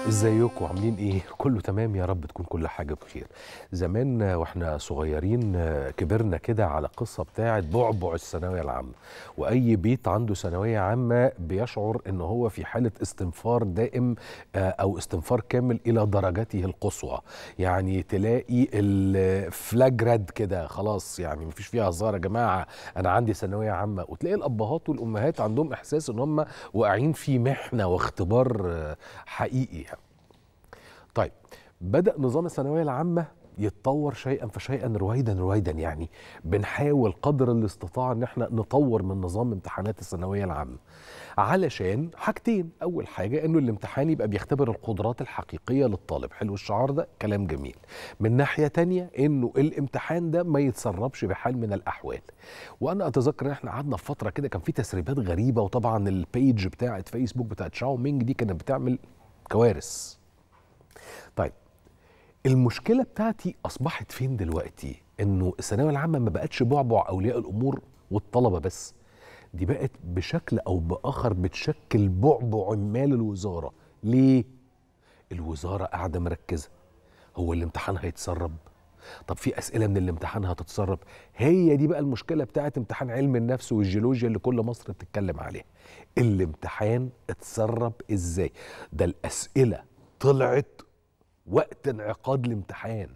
ازيكم عاملين ايه كله تمام يا رب تكون كل حاجه بخير زمان واحنا صغيرين كبرنا كده على قصه بتاعه بعبع الثانويه العامه واي بيت عنده ثانويه عامه بيشعر ان هو في حاله استنفار دائم او استنفار كامل الى درجته القصوى يعني تلاقي الفلاجراد كده خلاص يعني مفيش فيها هزار يا جماعه انا عندي ثانويه عامه وتلاقي الابهات والامهات عندهم احساس ان هم واقعين في محنه واختبار حقيقي يعني. طيب بدأ نظام الثانوية العامة يتطور شيئا فشيئا رويدا رويدا يعني بنحاول قدر الاستطاعة ان احنا نطور من نظام امتحانات الثانوية العامة علشان حاجتين اول حاجة انه الامتحان يبقى بيختبر القدرات الحقيقية للطالب حلو الشعار ده كلام جميل من ناحية تانية انه الامتحان ده ما يتسربش بحال من الاحوال وانا اتذكر ان احنا قعدنا في فترة كده كان في تسريبات غريبة وطبعا البيج بتاعت فيسبوك بتاعت شاو مينج دي كانت بتعمل كوارث طيب المشكله بتاعتي اصبحت فين دلوقتي انه الثانويه العامه ما بقتش بعبع اولياء الامور والطلبه بس دي بقت بشكل او باخر بتشكل بعبع عمال الوزاره ليه الوزاره قاعده مركزه هو الامتحان هيتسرب طب في اسئله من الامتحان هتتسرب هي دي بقى المشكله بتاعت امتحان علم النفس والجيولوجيا اللي كل مصر بتتكلم عليها الامتحان اتسرب ازاي ده الاسئله طلعت وقت انعقاد الامتحان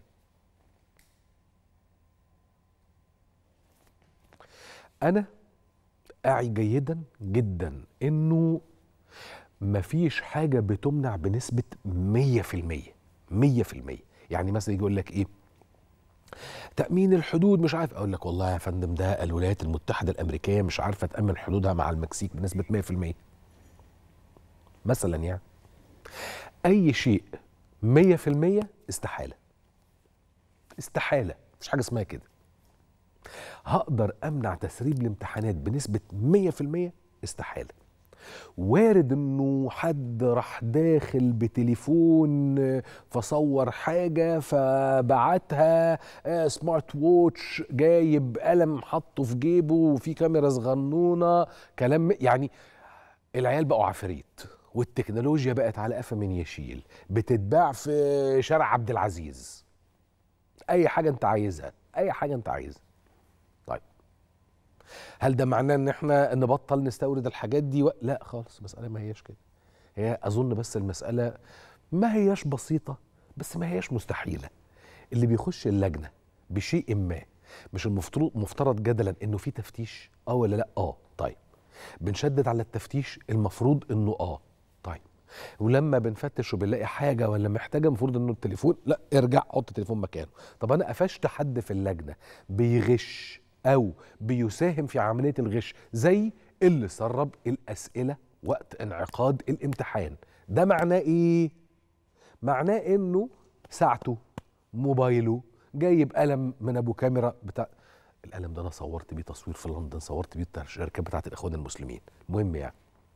انا اعي جيدا جدا انه مفيش حاجه بتمنع بنسبه 100% 100% يعني مثلا يجي يقول لك ايه تأمين الحدود مش عارف أقول لك والله يا فندم ده الولايات المتحدة الأمريكية مش عارفة تأمن حدودها مع المكسيك بنسبة 100% مثلا يعني أي شيء 100% استحالة استحالة مش حاجة اسمها كده هقدر أمنع تسريب الامتحانات بنسبة 100% استحالة وارد انه حد راح داخل بتليفون فصور حاجه فبعتها سمارت ووتش جايب قلم حطه في جيبه وفي كاميرا صغنونه كلام يعني العيال بقوا عفاريت والتكنولوجيا بقت على قفا من يشيل بتتباع في شارع عبد العزيز اي حاجه انت عايزها اي حاجه انت عايزها طيب هل ده معناه ان احنا نبطل نستورد الحاجات دي و... لا خالص المساله ما هياش كده هي اظن بس المساله ما هياش بسيطه بس ما هياش مستحيله اللي بيخش اللجنه بشيء ما مش المفترض مفترض جدلا انه في تفتيش اه ولا لا اه طيب بنشدد على التفتيش المفروض انه اه طيب ولما بنفتش وبنلاقي حاجه ولا محتاجه المفروض انه التليفون لا ارجع حط التليفون مكانه طب انا قفشت حد في اللجنه بيغش او بيساهم في عمليه الغش زي اللي سرب الاسئله وقت انعقاد الامتحان ده معناه ايه معناه انه ساعته موبايله جايب قلم من ابو كاميرا بتاع القلم ده انا صورت بيه تصوير في لندن صورت بيه الشركه بتاعت الاخوان المسلمين المهم يعني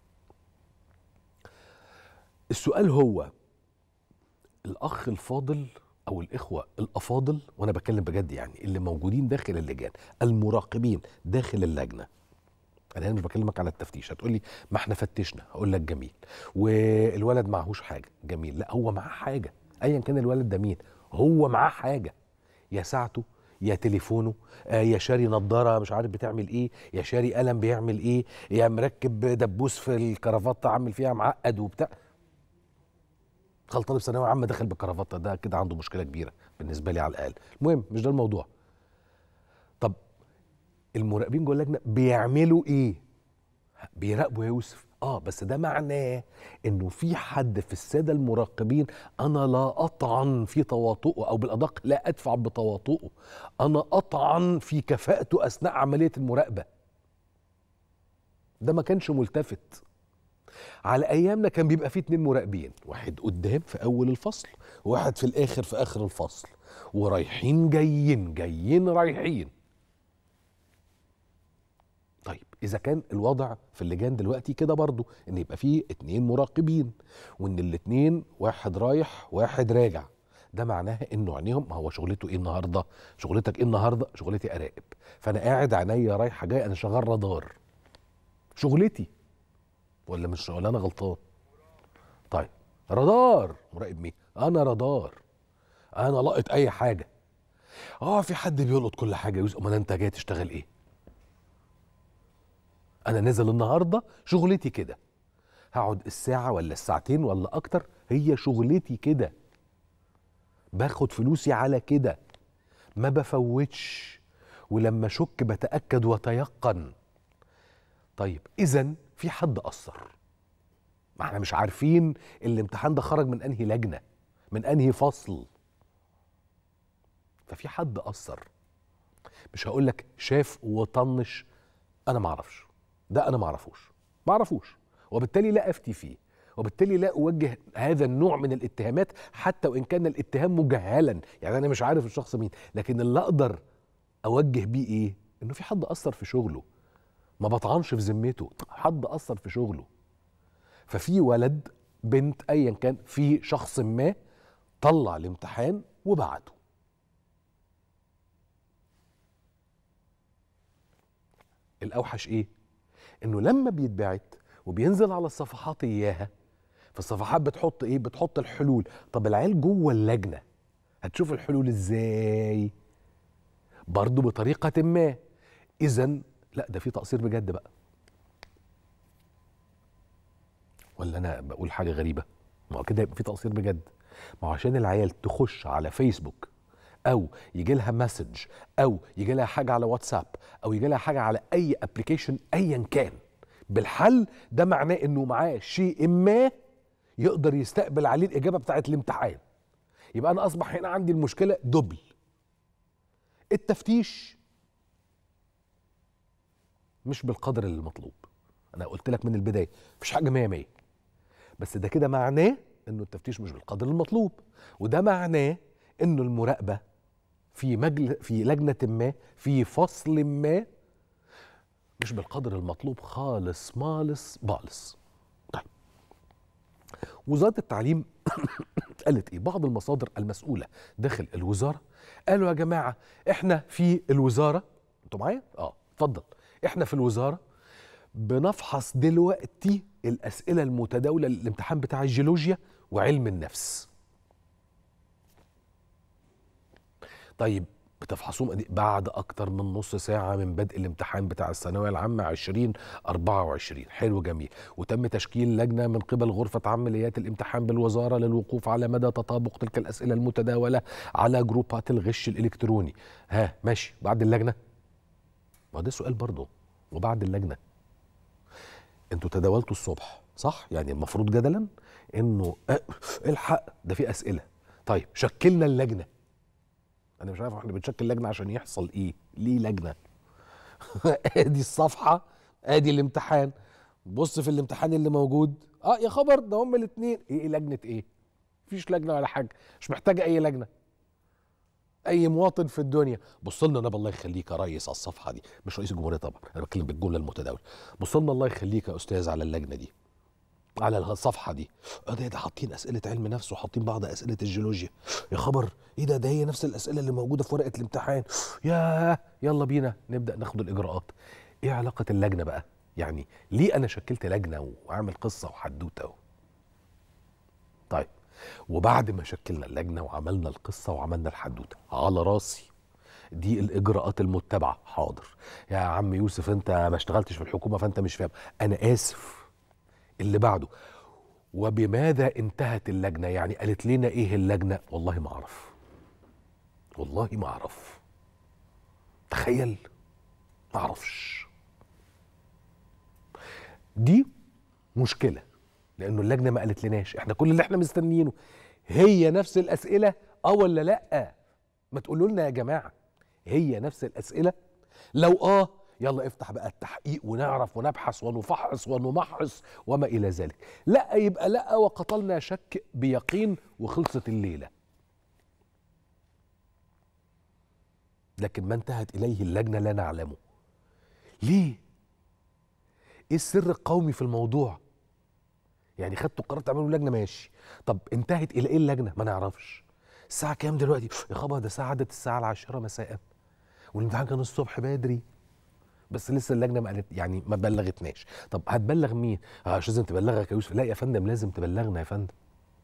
السؤال هو الاخ الفاضل او الاخوه الافاضل وانا بتكلم بجد يعني اللي موجودين داخل اللجان المراقبين داخل اللجنه انا هنا مش بكلمك على التفتيش هتقول لي ما احنا فتشنا هقول لك جميل والولد معهوش حاجه جميل لا هو معاه حاجه ايا كان الولد ده مين هو معاه حاجه يا ساعته يا تليفونه آه يا شاري نظاره مش عارف بتعمل ايه يا شاري قلم بيعمل ايه يا مركب دبوس في الكرافته عامل فيها معقد وبتاع خل طالب ثانويه عامه داخل بالكرافته ده كده عنده مشكله كبيره بالنسبه لي على الاقل المهم مش ده الموضوع طب المراقبين جوه اللجنه بيعملوا ايه بيراقبوا يا يوسف اه بس ده معناه انه في حد في الساده المراقبين انا لا اطعن في تواطؤه او بالادق لا ادفع بتواطؤه انا اطعن في كفاءته اثناء عمليه المراقبه ده ما كانش ملتفت على ايامنا كان بيبقى فيه اتنين مراقبين واحد قدام في اول الفصل وواحد في الاخر في اخر الفصل ورايحين جايين جايين رايحين طيب اذا كان الوضع في اللجان دلوقتي كده برضو ان يبقى فيه اتنين مراقبين وان الاتنين واحد رايح واحد راجع ده معناها انه عينيهم هو شغلته ايه النهارده شغلتك ايه النهارده شغلتي اراقب فانا قاعد عينيا رايحه جايه انا شغال رادار شغلتي ولا مش ولا انا غلطان طيب رادار مراقب مين انا رادار انا لقط اي حاجه اه في حد بيلقط كل حاجه يوسف امال انت جاي تشتغل ايه انا نازل النهارده شغلتي كده هقعد الساعه ولا الساعتين ولا اكتر هي شغلتي كده باخد فلوسي على كده ما بفوتش ولما اشك بتاكد وتيقن طيب اذا في حد اثر ما احنا مش عارفين الامتحان ده خرج من انهي لجنه من انهي فصل ففي حد اثر مش هقول لك شاف وطنش انا ما اعرفش ده انا ما اعرفوش ما اعرفوش وبالتالي لا افتي فيه وبالتالي لا اوجه هذا النوع من الاتهامات حتى وان كان الاتهام مجهلا يعني انا مش عارف الشخص مين لكن اللي اقدر اوجه بيه ايه انه في حد اثر في شغله ما بطعنش في ذمته حد اثر في شغله ففي ولد بنت ايا كان في شخص ما طلع الامتحان وبعته الاوحش ايه انه لما بيتبعت وبينزل على الصفحات اياها فالصفحات بتحط ايه بتحط الحلول طب العيال جوه اللجنه هتشوف الحلول ازاي برضه بطريقه ما اذا لا ده في تقصير بجد بقى ولا انا بقول حاجه غريبه ما هو كده يبقى في تقصير بجد ما هو عشان العيال تخش على فيسبوك او يجي لها مسج او يجي لها حاجه على واتساب او يجي لها حاجه على اي ابلكيشن ايا كان بالحل ده معناه انه معاه شيء ما يقدر يستقبل عليه الاجابه بتاعه الامتحان يبقى انا اصبح هنا عندي المشكله دبل التفتيش مش بالقدر المطلوب انا قلت لك من البدايه مفيش حاجه 100 100 بس ده كده معناه انه التفتيش مش بالقدر المطلوب وده معناه انه المراقبه في مجل في لجنه ما في فصل ما مش بالقدر المطلوب خالص مالص بالص طيب وزاره التعليم قالت ايه بعض المصادر المسؤوله داخل الوزاره قالوا يا جماعه احنا في الوزاره انتوا معايا اه اتفضل احنا في الوزاره بنفحص دلوقتي الاسئله المتداوله للامتحان بتاع الجيولوجيا وعلم النفس طيب بتفحصوهم بعد اكتر من نص ساعه من بدء الامتحان بتاع الثانويه العامه 2024 حلو جميل وتم تشكيل لجنه من قبل غرفه عمليات الامتحان بالوزاره للوقوف على مدى تطابق تلك الاسئله المتداوله على جروبات الغش الالكتروني ها ماشي بعد اللجنه ما ده سؤال برضه وبعد اللجنه انتوا تداولتوا الصبح صح يعني المفروض جدلا انه اه الحق ده في اسئله طيب شكلنا اللجنه انا مش عارف احنا بنشكل لجنه عشان يحصل ايه ليه لجنه ادي الصفحه ادي الامتحان بص في الامتحان اللي موجود اه يا خبر ده هم الاثنين ايه لجنه ايه مفيش لجنه ولا حاجه مش محتاجه اي لجنه اي مواطن في الدنيا بص لنا نبي الله يخليك يا ريس على الصفحه دي مش رئيس الجمهوريه طبعا انا بتكلم بالجمله المتداوله بص لنا الله يخليك يا استاذ على اللجنه دي على الصفحه دي اه ده ده حاطين اسئله علم نفس وحاطين بعض اسئله الجيولوجيا يا خبر ايه ده ده هي نفس الاسئله اللي موجوده في ورقه الامتحان يا يلا بينا نبدا ناخد الاجراءات ايه علاقه اللجنه بقى يعني ليه انا شكلت لجنه واعمل قصه وحدوته طيب وبعد ما شكلنا اللجنه وعملنا القصه وعملنا الحدوته على راسي دي الاجراءات المتبعه حاضر يا عم يوسف انت ما اشتغلتش في الحكومه فانت مش فاهم انا اسف اللي بعده وبماذا انتهت اللجنه يعني قالت لنا ايه اللجنه والله ما اعرف والله ما اعرف تخيل ما اعرفش دي مشكله لانه اللجنه ما قالت لناش احنا كل اللي احنا مستنيينه هي نفس الاسئله اه ولا لا ما تقولوا لنا يا جماعه هي نفس الاسئله لو اه يلا افتح بقى التحقيق ونعرف ونبحث ونفحص ونمحص وما الى ذلك لا يبقى لا وقتلنا شك بيقين وخلصت الليله لكن ما انتهت اليه اللجنه لا نعلمه ليه ايه السر القومي في الموضوع يعني خدتوا قرار تعملوا لجنه ماشي طب انتهت الى ايه اللجنه ما نعرفش الساعه كام دلوقتي يا خبر ده الساعه عدت الساعه العاشرة مساء والامتحان كان الصبح بدري بس لسه اللجنه ما قالت يعني ما بلغتناش طب هتبلغ مين اه مش لازم تبلغك يا يوسف لا يا فندم لازم تبلغنا يا فندم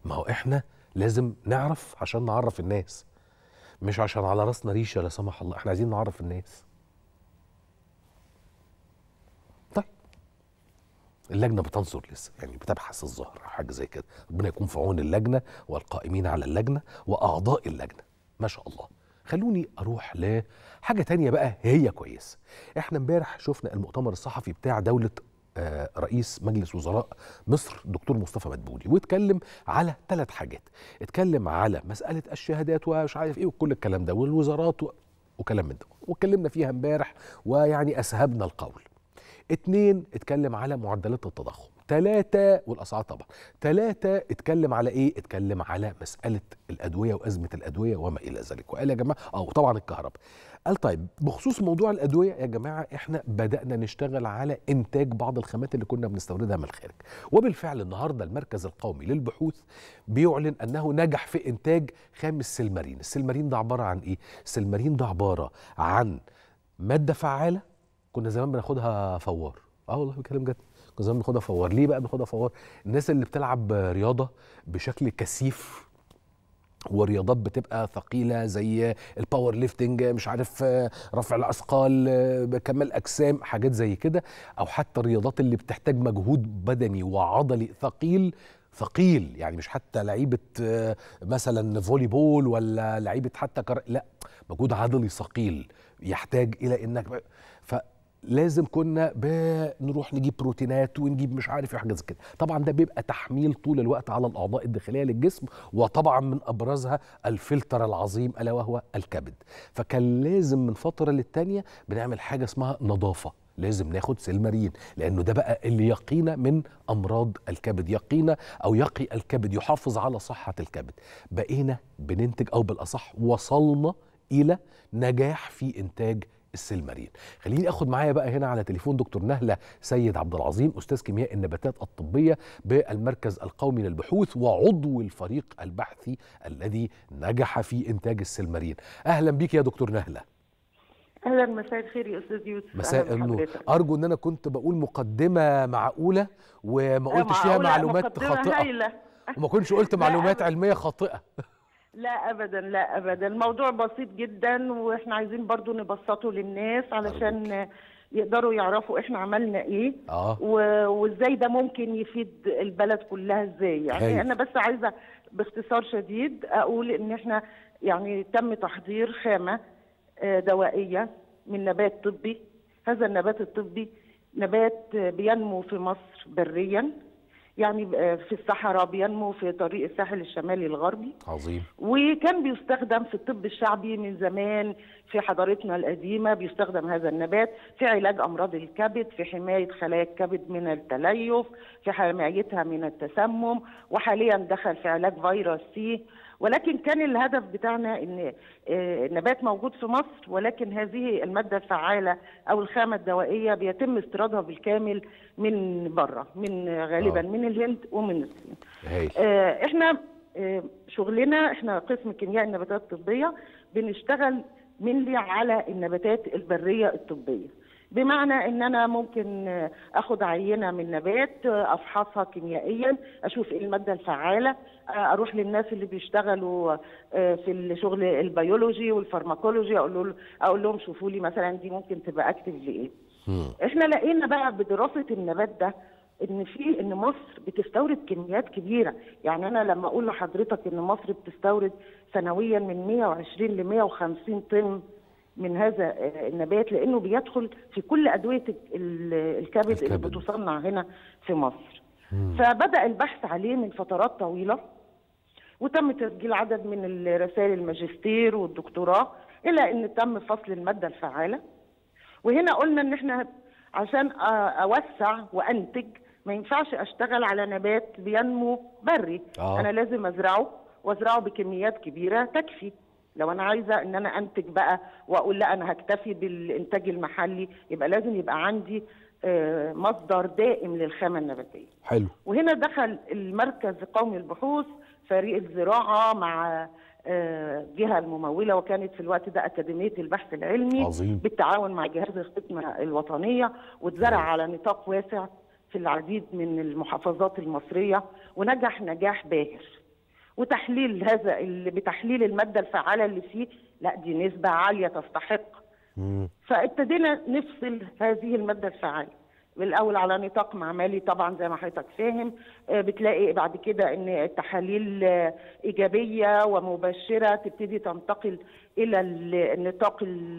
ما هو احنا لازم نعرف عشان نعرف الناس مش عشان على راسنا ريشه لا سمح الله احنا عايزين نعرف الناس طيب اللجنه بتنظر لسه يعني بتبحث الظاهر او حاجه زي كده ربنا يكون في عون اللجنه والقائمين على اللجنه واعضاء اللجنه ما شاء الله خلوني اروح لحاجه تانية بقى هي كويسه احنا امبارح شفنا المؤتمر الصحفي بتاع دوله آه، رئيس مجلس وزراء مصر دكتور مصطفى مدبولي واتكلم على ثلاث حاجات اتكلم على مساله الشهادات ومش عارف ايه وكل الكلام ده والوزارات و... وكلام من ده واتكلمنا فيها امبارح ويعني اسهبنا القول اتنين اتكلم على معدلات التضخم ثلاثة والأسعار طبعا ثلاثة اتكلم على إيه؟ اتكلم على مسألة الأدوية وأزمة الأدوية وما إلى ذلك وقال يا جماعة أو طبعا الكهرباء قال طيب بخصوص موضوع الأدوية يا جماعة إحنا بدأنا نشتغل على إنتاج بعض الخامات اللي كنا بنستوردها من الخارج وبالفعل النهاردة المركز القومي للبحوث بيعلن أنه نجح في إنتاج خام السلمارين السلمارين ده عبارة عن إيه؟ السلمارين ده عبارة عن مادة فعالة كنا زمان بناخدها فوار اه والله بكلام جد كنا زمان بناخدها فوار ليه بقى بناخدها فوار الناس اللي بتلعب رياضه بشكل كثيف ورياضات بتبقى ثقيله زي الباور ليفتنج مش عارف آه، رفع الاثقال آه، كمال اجسام حاجات زي كده او حتى الرياضات اللي بتحتاج مجهود بدني وعضلي ثقيل ثقيل يعني مش حتى لعيبه آه، مثلا فولي بول ولا لعيبه حتى كر... لا مجهود عضلي ثقيل يحتاج الى انك فلازم كنا بنروح نجيب بروتينات ونجيب مش عارف ايه حاجه زي كده طبعا ده بيبقى تحميل طول الوقت على الاعضاء الداخليه للجسم وطبعا من ابرزها الفلتر العظيم الا وهو الكبد فكان لازم من فتره للتانيه بنعمل حاجه اسمها نظافه لازم ناخد سلمارين لانه ده بقى اللي يقينا من امراض الكبد يقينا او يقي الكبد يحافظ على صحه الكبد بقينا بننتج او بالاصح وصلنا الى نجاح في انتاج السلمارين خليني اخد معايا بقى هنا على تليفون دكتور نهله سيد عبد العظيم استاذ كيمياء النباتات الطبيه بالمركز القومي للبحوث وعضو الفريق البحثي الذي نجح في انتاج السلمارين اهلا بيك يا دكتور نهله اهلا مساء الخير يا استاذ يوسف مساء أهلاً النور بحضرتك. ارجو ان انا كنت بقول مقدمه معقوله وما قلتش فيها معقولة معلومات مقدمة خاطئه هايلة. وما كنتش قلت معلومات أبداً. علميه خاطئه لا ابدا لا ابدا الموضوع بسيط جدا واحنا عايزين برضو نبسطه للناس علشان يقدروا يعرفوا احنا عملنا ايه اه و- وازاي ده ممكن يفيد البلد كلها ازاي يعني هايل. انا بس عايزه باختصار شديد اقول ان احنا يعني تم تحضير خامه آه، دوائيه من نبات طبي هذا النبات الطبي نبات آه، بينمو في مصر بريا يعني آه، في الصحراء بينمو في طريق الساحل الشمالي الغربي عظيم وكان بيستخدم في الطب الشعبي من زمان في حضارتنا القديمة بيستخدم هذا النبات في علاج أمراض الكبد في حماية خلايا الكبد من التليف في حمايتها من التسمم وحاليا دخل في علاج فيروس سي ولكن كان الهدف بتاعنا ان آه، النبات موجود في مصر ولكن هذه الماده الفعاله او الخامه الدوائيه بيتم استيرادها بالكامل من بره من غالبا آه. من الهند ومن الصين هايل آه، احنا آه، شغلنا احنا قسم كيمياء النباتات الطبيه بنشتغل منلي على النباتات البريه الطبيه بمعنى ان انا ممكن آه، اخد عينه من نبات آه، افحصها كيميائيا اشوف ايه الماده الفعاله آه، اروح للناس اللي بيشتغلوا آه، في الشغل البيولوجي والفارماكولوجي اقول له اقول لهم شوفوا لي مثلا دي ممكن تبقى اكتف لايه مم. احنا لقينا بقى بدراسه النبات ده ان في ان مصر بتستورد كميات كبيره يعني انا لما اقول لحضرتك ان مصر بتستورد سنويا من 120 ل 150 طن من هذا آه، النبات لانه بيدخل في كل ادويه ال- الكبد, الكبد. اللي بتصنع هنا في مصر فبدا البحث عليه من فترات طويله وتم تسجيل عدد من الرسائل الماجستير والدكتوراه الى ان تم فصل الماده الفعاله وهنا قلنا ان احنا عشان أ- اوسع وانتج ما ينفعش اشتغل على نبات بينمو بري آه. انا لازم ازرعه وازرعه بكميات كبيره تكفي لو انا عايزه ان انا انتج بقى واقول لا انا هكتفي بالانتاج المحلي يبقى لازم يبقى عندي آه، مصدر دائم للخامه النباتيه حلو وهنا دخل المركز القومي للبحوث فريق الزراعه مع آه، الجهه المموله وكانت في الوقت ده اكاديميه البحث العلمي عظيم. بالتعاون مع جهاز الخدمه الوطنيه واتزرع نعم. على نطاق واسع في العديد من المحافظات المصريه ونجح نجاح باهر وتحليل هذا اللي بتحليل الماده الفعاله اللي فيه لا دي نسبه عاليه تستحق مم. فابتدينا نفصل هذه الماده الفعاله بالاول على نطاق معملي طبعا زي ما حضرتك فاهم آه، بتلاقي بعد كده ان التحاليل آه، ايجابيه ومبشره تبتدي تنتقل الى ال- النطاق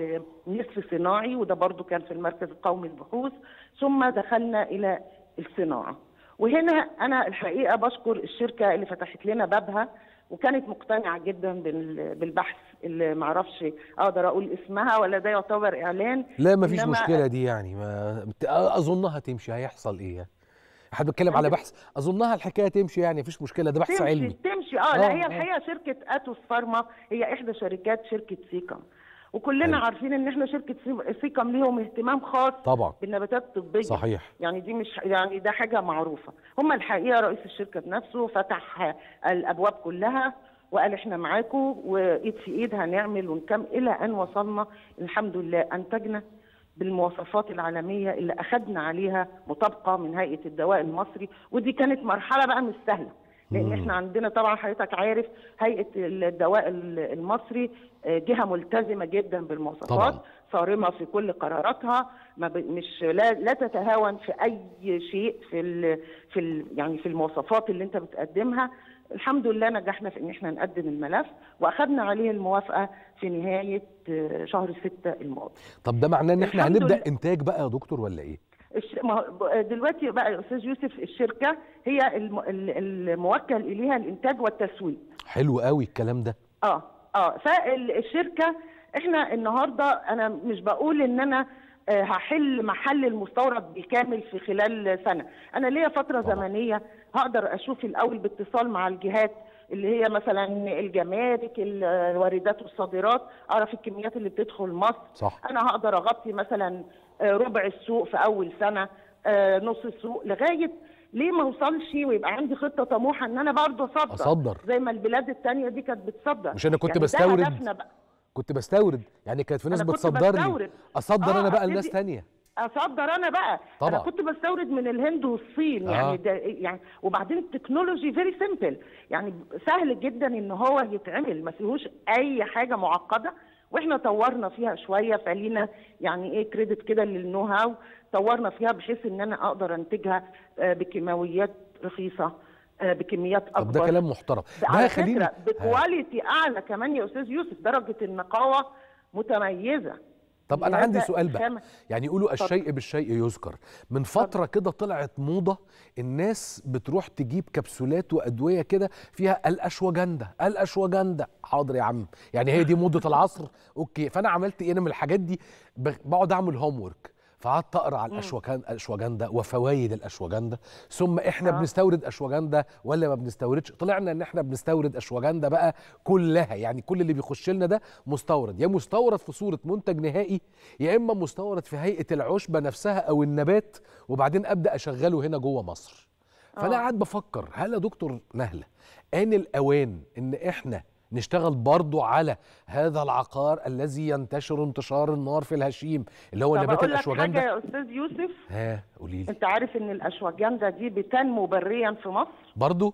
النصف صناعي وده برضو كان في المركز القومي للبحوث ثم دخلنا الى الصناعه وهنا انا الحقيقه بشكر الشركه اللي فتحت لنا بابها وكانت مقتنعه جدا بال- بالبحث اللي معرفش اقدر اقول اسمها ولا ده يعتبر اعلان لا ما فيش إنما- مشكله دي يعني ما بت- اظنها تمشي هيحصل ايه يعني حد بيتكلم على بحث اظنها الحكايه تمشي يعني مفيش مشكله ده بحث تمشي علمي تمشي اه آه، لا هي آه. الحقيقه شركه اتوس فارما هي احدى شركات شركه سيكم وكلنا حلو. عارفين ان احنا شركه سي- سيكم ليهم اهتمام خاص طبعا بالنباتات الطبيه صحيح يعني دي مش يعني ده حاجه معروفه هم الحقيقه رئيس الشركه بنفسه فتح الابواب كلها وقال احنا معاكم وايد في ايد هنعمل ونكمل الى ان وصلنا الحمد لله انتجنا بالمواصفات العالميه اللي اخذنا عليها مطابقه من هيئه الدواء المصري ودي كانت مرحله بقى مش سهله لان مم. احنا عندنا طبعا حضرتك عارف هيئه الدواء المصري آه، جهه ملتزمه جدا بالمواصفات طبعاً. صارمه في كل قراراتها ما ب... مش لا, لا تتهاون في اي شيء في ال... في ال... يعني في المواصفات اللي انت بتقدمها الحمد لله نجحنا في ان احنا نقدم الملف واخذنا عليه الموافقه في نهايه آه، شهر ستة الماضي طب ده معناه ان احنا الحمد هنبدا لله. انتاج بقى يا دكتور ولا ايه الش... ما هو- دلوقتي بقى يا استاذ يوسف الشركه هي الم... ال- الموكل اليها الانتاج والتسويق حلو قوي الكلام ده اه اه فالشركه احنا النهارده انا مش بقول ان انا آه، هحل محل المستورد بالكامل في خلال سنه انا ليا فتره طبعا. زمنيه هقدر اشوف الاول باتصال مع الجهات اللي هي مثلا الجمارك الواردات والصادرات اعرف الكميات اللي بتدخل مصر صح انا هقدر اغطي مثلا آه، ربع السوق في اول سنه آه، نص السوق لغايه ليه ما اوصلش ويبقى عندي خطه طموحه ان انا برضه اصدر اصدر زي ما البلاد التانية دي كانت بتصدر مش أنا كنت يعني ده بستورد؟ هدفنا بقى. كنت بستورد يعني كانت في ناس أنا كنت بتصدر لي بستورد. اصدر آه، انا بقى أبتدي- لناس تانية اصدر انا بقى طبعا. انا كنت بستورد من الهند والصين آه. يعني ده يعني وبعدين التكنولوجي فيري سيمبل يعني سهل جدا ان هو يتعمل ما فيهوش اي حاجه معقده واحنا طورنا فيها شويه فلينا يعني ايه كريدت كده للنو هاو طورنا فيها بحيث ان انا اقدر انتجها آه، بكيماويات رخيصه آه، بكميات طب ده اكبر كلام محترم ده على هيخليني فكره بكواليتي اعلى كمان يا استاذ يوسف درجه النقاوه متميزه طب انا عندي هذا سؤال بقى خامة. يعني يقولوا اتفضل. الشيء بالشيء يذكر من فتره كده طلعت موضه الناس بتروح تجيب كبسولات وادويه كده فيها الاشواجندا الاشواجندا حاضر يا عم يعني هي دي موضه العصر اوكي فانا عملت ايه انا من الحاجات دي ب- بقعد اعمل هوم ورك فقعدت اقرا على الاشواجن- الاشواجندا وفوائد الاشواجندا ثم احنا آه. بنستورد اشواجندا ولا ما بنستوردش طلعنا ان احنا بنستورد اشواجندا بقى كلها يعني كل اللي بيخش لنا ده مستورد يا مستورد في صوره منتج نهائي يا اما مستورد في هيئه العشبه نفسها او النبات وبعدين ابدا اشغله هنا جوه مصر فانا آه. قاعد بفكر هل يا دكتور نهله ان الاوان ان احنا نشتغل برضو على هذا العقار الذي ينتشر انتشار النار في الهشيم اللي هو طب نبات اقول لك حاجه الاشواجندا يا استاذ يوسف ها قولي لي انت عارف ان الاشواجندا دي بتنمو بريا في مصر برضو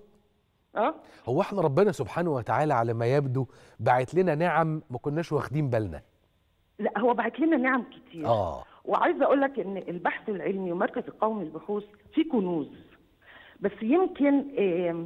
اه هو احنا ربنا سبحانه وتعالى على ما يبدو باعت لنا نعم ما كناش واخدين بالنا لا هو بعت لنا نعم كتير اه وعايزه اقول لك ان البحث العلمي ومركز القومي للبحوث فيه كنوز بس يمكن آم،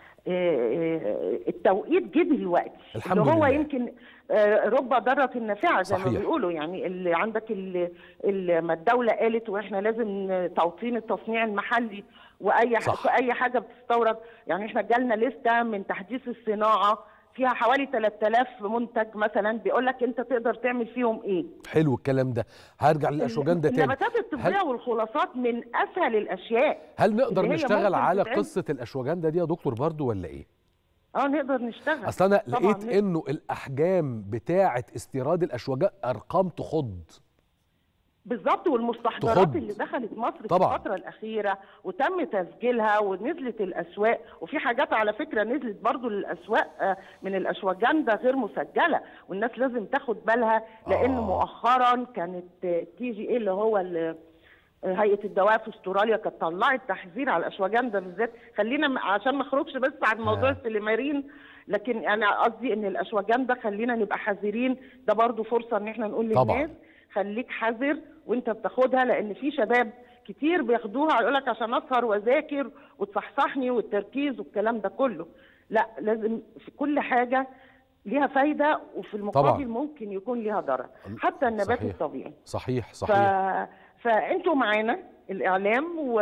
آه، التوقيت جه دلوقتي الحمد اللي هو لله. يمكن آه، رب ضارة النافعة زي ما صحيح. بيقولوا يعني اللي عندك اللي اللي ما الدولة قالت واحنا لازم توطين التصنيع المحلي واي صح. ح- اي حاجة بتستورد يعني احنا جالنا لستة من تحديث الصناعة فيها حوالي 3000 منتج مثلا بيقول لك انت تقدر تعمل فيهم ايه حلو الكلام ده هرجع للاشواجندا تاني النباتات الطبيه هل, والخلاصات من اسهل الاشياء هل نقدر اللي هي نشتغل ممكن على تتعمل. قصه الاشواجندا دي يا دكتور برضو ولا ايه اه نقدر نشتغل اصل انا طبعاً لقيت نقدر. انه الاحجام بتاعه استيراد الاشواجندا ارقام تخض بالظبط والمستحضرات تخض. اللي دخلت مصر طبعاً. في الفتره الاخيره وتم تسجيلها ونزلت الاسواق وفي حاجات على فكره نزلت برضو للاسواق آه، من الاشواجندا غير مسجله والناس لازم تاخد بالها لان آه. مؤخرا كانت تي جي ايه اللي هو ال- هيئه الدواء في استراليا كانت طلعت تحذير على الاشواجندا بالذات خلينا م- عشان ما اخرجش بس عن موضوع آه. السليمارين لكن انا قصدي ان الاشواجندا خلينا نبقى حذرين ده برضو فرصه ان احنا نقول طبعاً. للناس خليك حذر وانت بتاخدها لان في شباب كتير بياخدوها يقول لك عشان اسهر واذاكر وتصحصحني والتركيز والكلام ده كله لا لازم في كل حاجه ليها فايده وفي المقابل طبعاً. ممكن يكون ليها ضرر حتى النبات صحيح. الطبيعي صحيح ف... صحيح فانتوا معانا الاعلام و...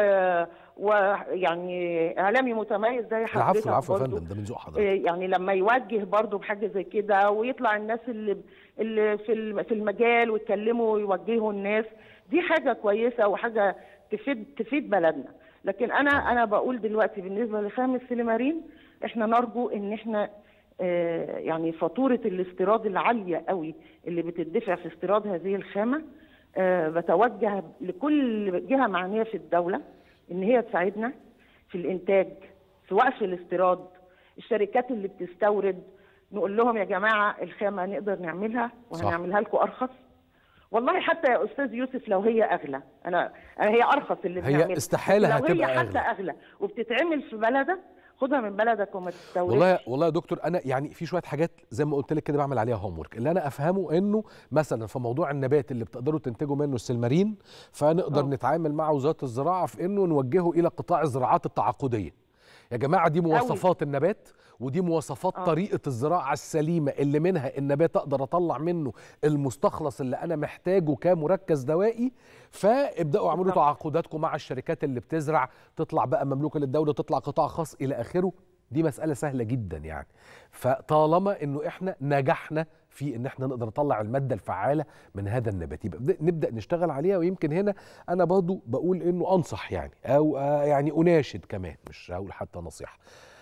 ويعني اعلامي متميز زي حضرتك العفو العفو يا برضو. فندم ده من ذوق حضرتك إيه يعني لما يوجه برضو بحاجه زي كده ويطلع الناس اللي اللي في الم- في المجال ويتكلموا ويوجهوا الناس دي حاجه كويسه وحاجه تفيد تفيد بلدنا لكن انا انا بقول دلوقتي بالنسبه لخام السليمارين احنا نرجو ان احنا آه، يعني فاتوره الاستيراد العاليه قوي اللي بتدفع في استيراد هذه الخامه آه، بتوجه لكل جهه معنيه في الدوله ان هي تساعدنا في الانتاج في وقف الاستيراد الشركات اللي بتستورد نقول لهم يا جماعه الخامه نقدر نعملها صح. وهنعملها لكم ارخص والله حتى يا استاذ يوسف لو هي اغلى انا انا هي ارخص اللي هي بنعملها استحالة لو هتبقى هي حتى أغلى. اغلى وبتتعمل في بلدك خدها من بلدك وما تستوردش والله والله يا دكتور انا يعني في شويه حاجات زي ما قلت لك كده بعمل عليها هوم ورك اللي انا افهمه انه مثلا في موضوع النبات اللي بتقدروا تنتجوا منه السلمارين فنقدر آه. نتعامل مع وزاره الزراعه في انه نوجهه الى قطاع الزراعات التعاقديه يا جماعه دي مواصفات النبات ودي مواصفات آه. طريقه الزراعه السليمه اللي منها النبات اقدر اطلع منه المستخلص اللي انا محتاجه كمركز دوائي فابداوا اعملوا بالظبط. تعاقداتكم مع الشركات اللي بتزرع تطلع بقى مملوكه للدوله تطلع قطاع خاص الى اخره دي مساله سهله جدا يعني فطالما انه احنا نجحنا في ان احنا نقدر نطلع الماده الفعاله من هذا النبات يبقى نبدأ- نبدا نشتغل عليها ويمكن هنا انا برضو بقول انه انصح يعني او آه يعني اناشد كمان مش هقول حتى نصيحه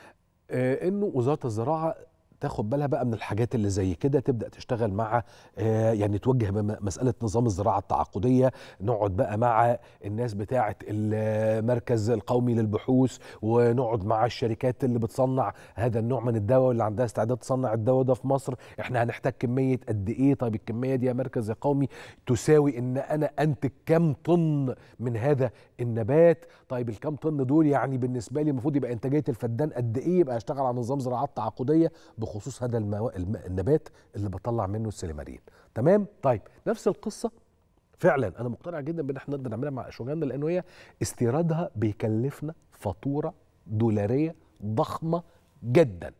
آه، انه وزاره الزراعه تاخد بالها بقى من الحاجات اللي زي كده تبدا تشتغل مع آه، يعني توجه بم- مساله نظام الزراعه التعاقديه نقعد بقى مع الناس بتاعه المركز القومي للبحوث ونقعد مع الشركات اللي بتصنع هذا النوع من الدواء واللي عندها استعداد تصنع الدواء ده في مصر احنا هنحتاج كميه قد ايه طيب الكميه دي يا مركز قومي تساوي ان انا انتج كم طن من هذا النبات طيب الكم طن دول يعني بالنسبه لي المفروض يبقى انتاجيه الفدان قد ايه يبقى اشتغل على نظام زراعات تعاقديه بخصوص هذا المو... الم... النبات اللي بطلع منه السليمارين تمام طيب نفس القصه فعلا انا مقتنع جدا بان احنا نقدر نعملها مع اشواجندا لانه هي استيرادها بيكلفنا فاتوره دولاريه ضخمه جدا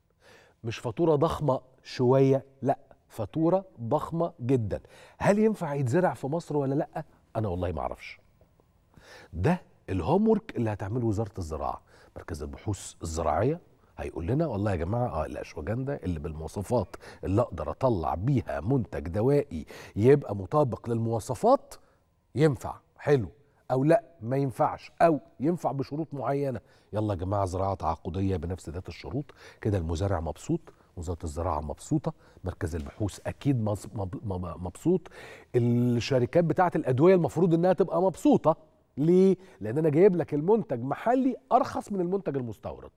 مش فاتوره ضخمه شويه لا فاتوره ضخمه جدا هل ينفع يتزرع في مصر ولا لا انا والله ما اعرفش ده الهوم ورك اللي هتعمله وزاره الزراعه مركز البحوث الزراعيه هيقول لنا والله يا جماعه اه الاشواجندا اللي بالمواصفات اللي اقدر اطلع بيها منتج دوائي يبقى مطابق للمواصفات ينفع حلو او لا ما ينفعش او ينفع بشروط معينه يلا يا جماعه زراعه تعاقديه بنفس ذات الشروط كده المزارع مبسوط وزاره الزراعه مبسوطه مركز البحوث اكيد مص- مب- مب- مبسوط الشركات بتاعه الادويه المفروض انها تبقى مبسوطه ليه لان انا جايب لك المنتج محلي ارخص من المنتج المستورد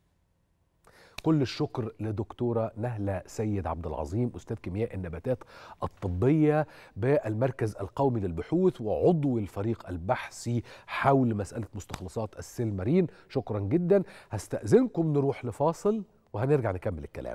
كل الشكر لدكتورة نهلة سيد عبد العظيم أستاذ كيمياء النباتات الطبية بالمركز القومي للبحوث وعضو الفريق البحثي حول مسألة مستخلصات السلمارين شكرا جدا هستأذنكم نروح لفاصل وهنرجع نكمل الكلام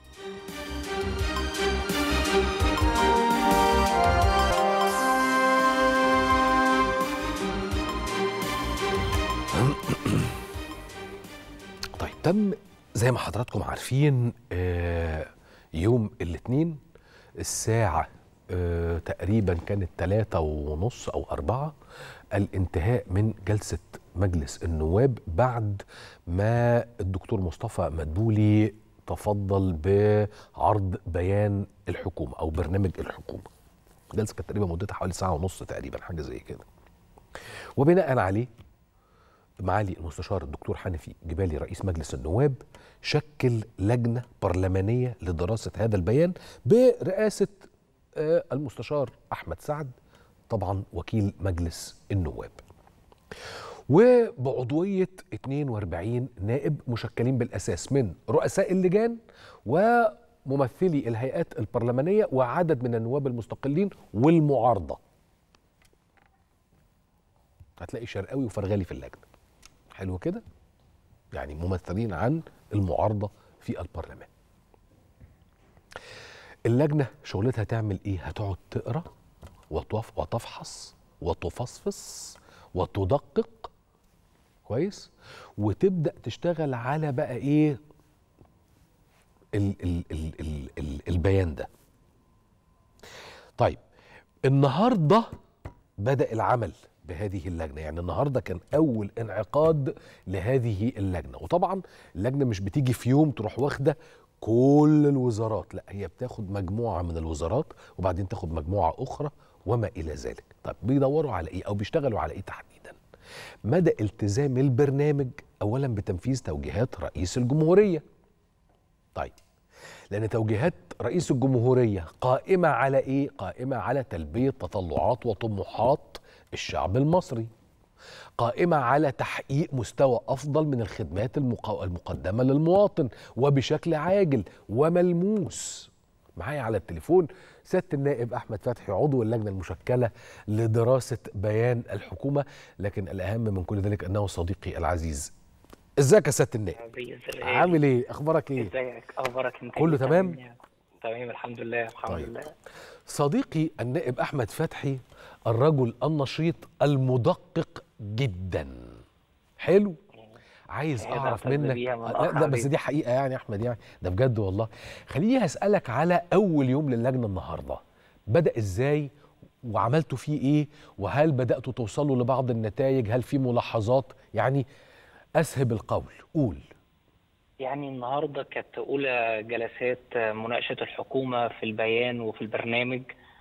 طيب تم زي ما حضراتكم عارفين آه، يوم الاثنين الساعة آه، تقريبا كانت ثلاثة ونص أو أربعة الانتهاء من جلسة مجلس النواب بعد ما الدكتور مصطفى مدبولي تفضل بعرض بيان الحكومة أو برنامج الحكومة الجلسة كانت تقريبا مدتها حوالي ساعة ونص تقريبا حاجة زي كده وبناء عليه معالي المستشار الدكتور حنفي جبالي رئيس مجلس النواب شكل لجنه برلمانيه لدراسه هذا البيان برئاسه آه، المستشار احمد سعد طبعا وكيل مجلس النواب وبعضويه 42 نائب مشكلين بالاساس من رؤساء اللجان وممثلي الهيئات البرلمانيه وعدد من النواب المستقلين والمعارضه هتلاقي شرقاوي وفرغالي في اللجنه حلو كده يعني ممثلين عن المعارضه في البرلمان اللجنه شغلتها تعمل ايه هتقعد تقرا وتف- وتفحص وتفصفص وتدقق كويس وتبدا تشتغل على بقى ايه ال ال ال ال ال البيان ده طيب النهارده بدا العمل بهذه اللجنه يعني النهارده كان اول انعقاد لهذه اللجنه وطبعا اللجنه مش بتيجي في يوم تروح واخده كل الوزارات لا هي بتاخد مجموعه من الوزارات وبعدين تاخد مجموعه اخرى وما الى ذلك طيب بيدوروا على ايه او بيشتغلوا على ايه تحديدا مدى التزام البرنامج اولا بتنفيذ توجيهات رئيس الجمهوريه طيب لان توجيهات رئيس الجمهوريه قائمه على ايه قائمه على تلبيه تطلعات وطموحات الشعب المصري قائمه على تحقيق مستوى افضل من الخدمات المقا- المقدمه للمواطن وبشكل عاجل وملموس معايا على التليفون سياده النائب احمد فتحي عضو اللجنه المشكله لدراسه بيان الحكومه لكن الاهم من كل ذلك انه صديقي العزيز ازيك يا سياده النائب عامل عامل ايه اخبارك ايه ازيك اخبارك انت كله إيه؟ تمام؟ يعني. تمام الحمد لله الحمد طيب. لله صديقي النائب احمد فتحي الرجل النشيط المدقق جدا حلو عايز هذا اعرف أعتز منك بيها من لا, الأخ لا بس حبيبي. دي حقيقه يعني يا احمد يعني ده بجد والله خليني اسالك على اول يوم للجنه النهارده بدا ازاي وعملتوا فيه ايه وهل بداتوا توصلوا لبعض النتائج هل في ملاحظات يعني اسهب القول قول يعني النهارده كانت اولى جلسات مناقشه الحكومه في البيان وفي البرنامج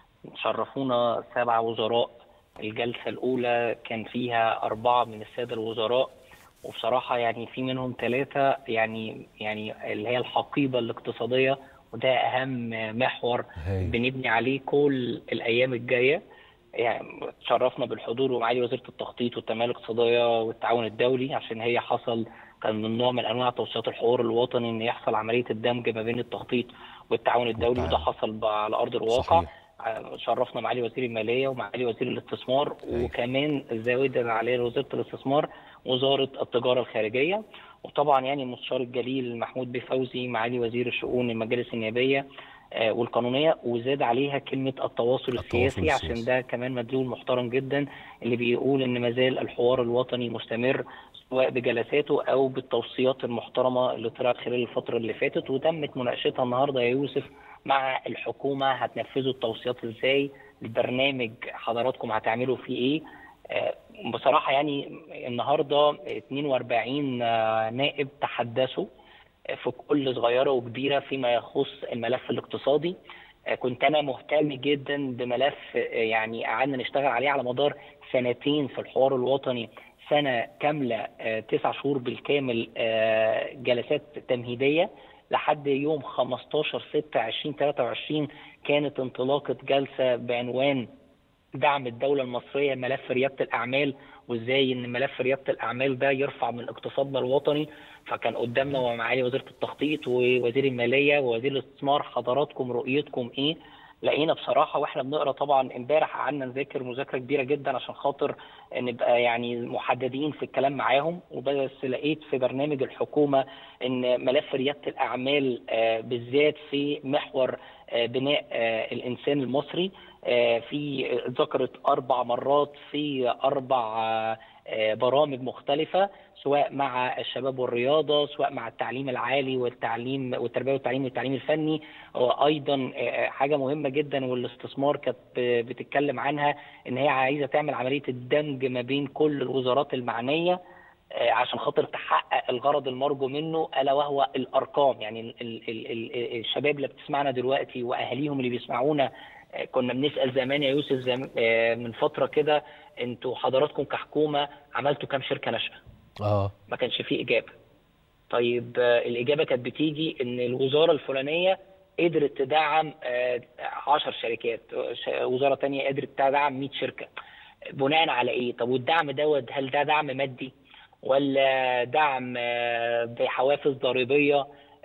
شرفونا سبع وزراء الجلسه الاولى كان فيها اربعه من الساده الوزراء وبصراحه يعني في منهم ثلاثه يعني يعني اللي هي الحقيبه الاقتصاديه وده اهم محور هاي. بنبني عليه كل الايام الجايه يعني تشرفنا بالحضور ومعالي وزيره التخطيط والتنميه الاقتصاديه والتعاون الدولي عشان هي حصل كان من نوع من انواع توصيات الحوار الوطني ان يحصل عمليه الدمج ما بين التخطيط والتعاون الدولي والتعاون. وده حصل ب- على ارض الواقع صحيح. آه، شرفنا معالي وزير الماليه ومعالي وزير الاستثمار أيوة. وكمان زاودا عليه وزيره الاستثمار وزاره التجاره الخارجيه وطبعا يعني المستشار الجليل محمود بيه فوزي معالي وزير الشؤون المجالس النيابيه آه، والقانونيه وزاد عليها كلمه التواصل التواصل السياسي عشان السياسي. ده كمان مدلول محترم جدا اللي بيقول ان ما زال الحوار الوطني مستمر سواء بجلساته او بالتوصيات المحترمه اللي طلعت خلال الفتره اللي فاتت وتمت مناقشتها النهارده يا يوسف مع الحكومه هتنفذوا التوصيات ازاي البرنامج حضراتكم هتعملوا فيه ايه آه، بصراحه يعني النهارده 42 آه، نائب تحدثوا في كل صغيره وكبيره فيما يخص الملف الاقتصادي آه، كنت انا مهتم جدا بملف آه، يعني قعدنا نشتغل عليه على مدار سنتين في الحوار الوطني سنه كامله آه، تسع شهور بالكامل آه، جلسات تمهيديه لحد يوم 15 6 2023 كانت انطلاقه جلسه بعنوان دعم الدولة المصرية ملف ريادة الأعمال وإزاي إن ملف ريادة الأعمال ده يرفع من اقتصادنا الوطني فكان قدامنا ومعالي وزيرة التخطيط ووزير المالية ووزير الاستثمار حضراتكم رؤيتكم إيه لقينا بصراحة واحنا بنقرا طبعا امبارح قعدنا نذاكر مذاكرة كبيرة جدا عشان خاطر نبقى يعني محددين في الكلام معاهم وبس لقيت في برنامج الحكومة ان ملف ريادة الأعمال آه، بالذات في محور آه، بناء آه، الإنسان المصري آه، في ذكرت اربع مرات في اربع آه، آه، برامج مختلفه سواء مع الشباب والرياضه سواء مع التعليم العالي والتعليم والتربيه والتعليم والتعليم الفني وايضا آه، حاجه مهمه جدا والاستثمار كانت ب- بتتكلم عنها ان هي عايزه تعمل عمليه الدمج ما بين كل الوزارات المعنيه آه، عشان خاطر تحقق الغرض المرجو منه الا وهو الارقام يعني ال ال ال ال الشباب اللي بتسمعنا دلوقتي واهاليهم اللي بيسمعونا آه، كنا بنسال زمان يا يوسف زم... آه، من فتره كده انتوا حضراتكم كحكومه عملتوا كام شركه ناشئه؟ اه ما كانش فيه اجابه. طيب آه، الاجابه كانت بتيجي ان الوزاره الفلانيه قدرت تدعم 10 شركات ش- وزاره تانية قدرت تدعم 100 شركه بناء على ايه طب والدعم دوت هل ده دعم مادي ولا دعم آه، بحوافز ضريبيه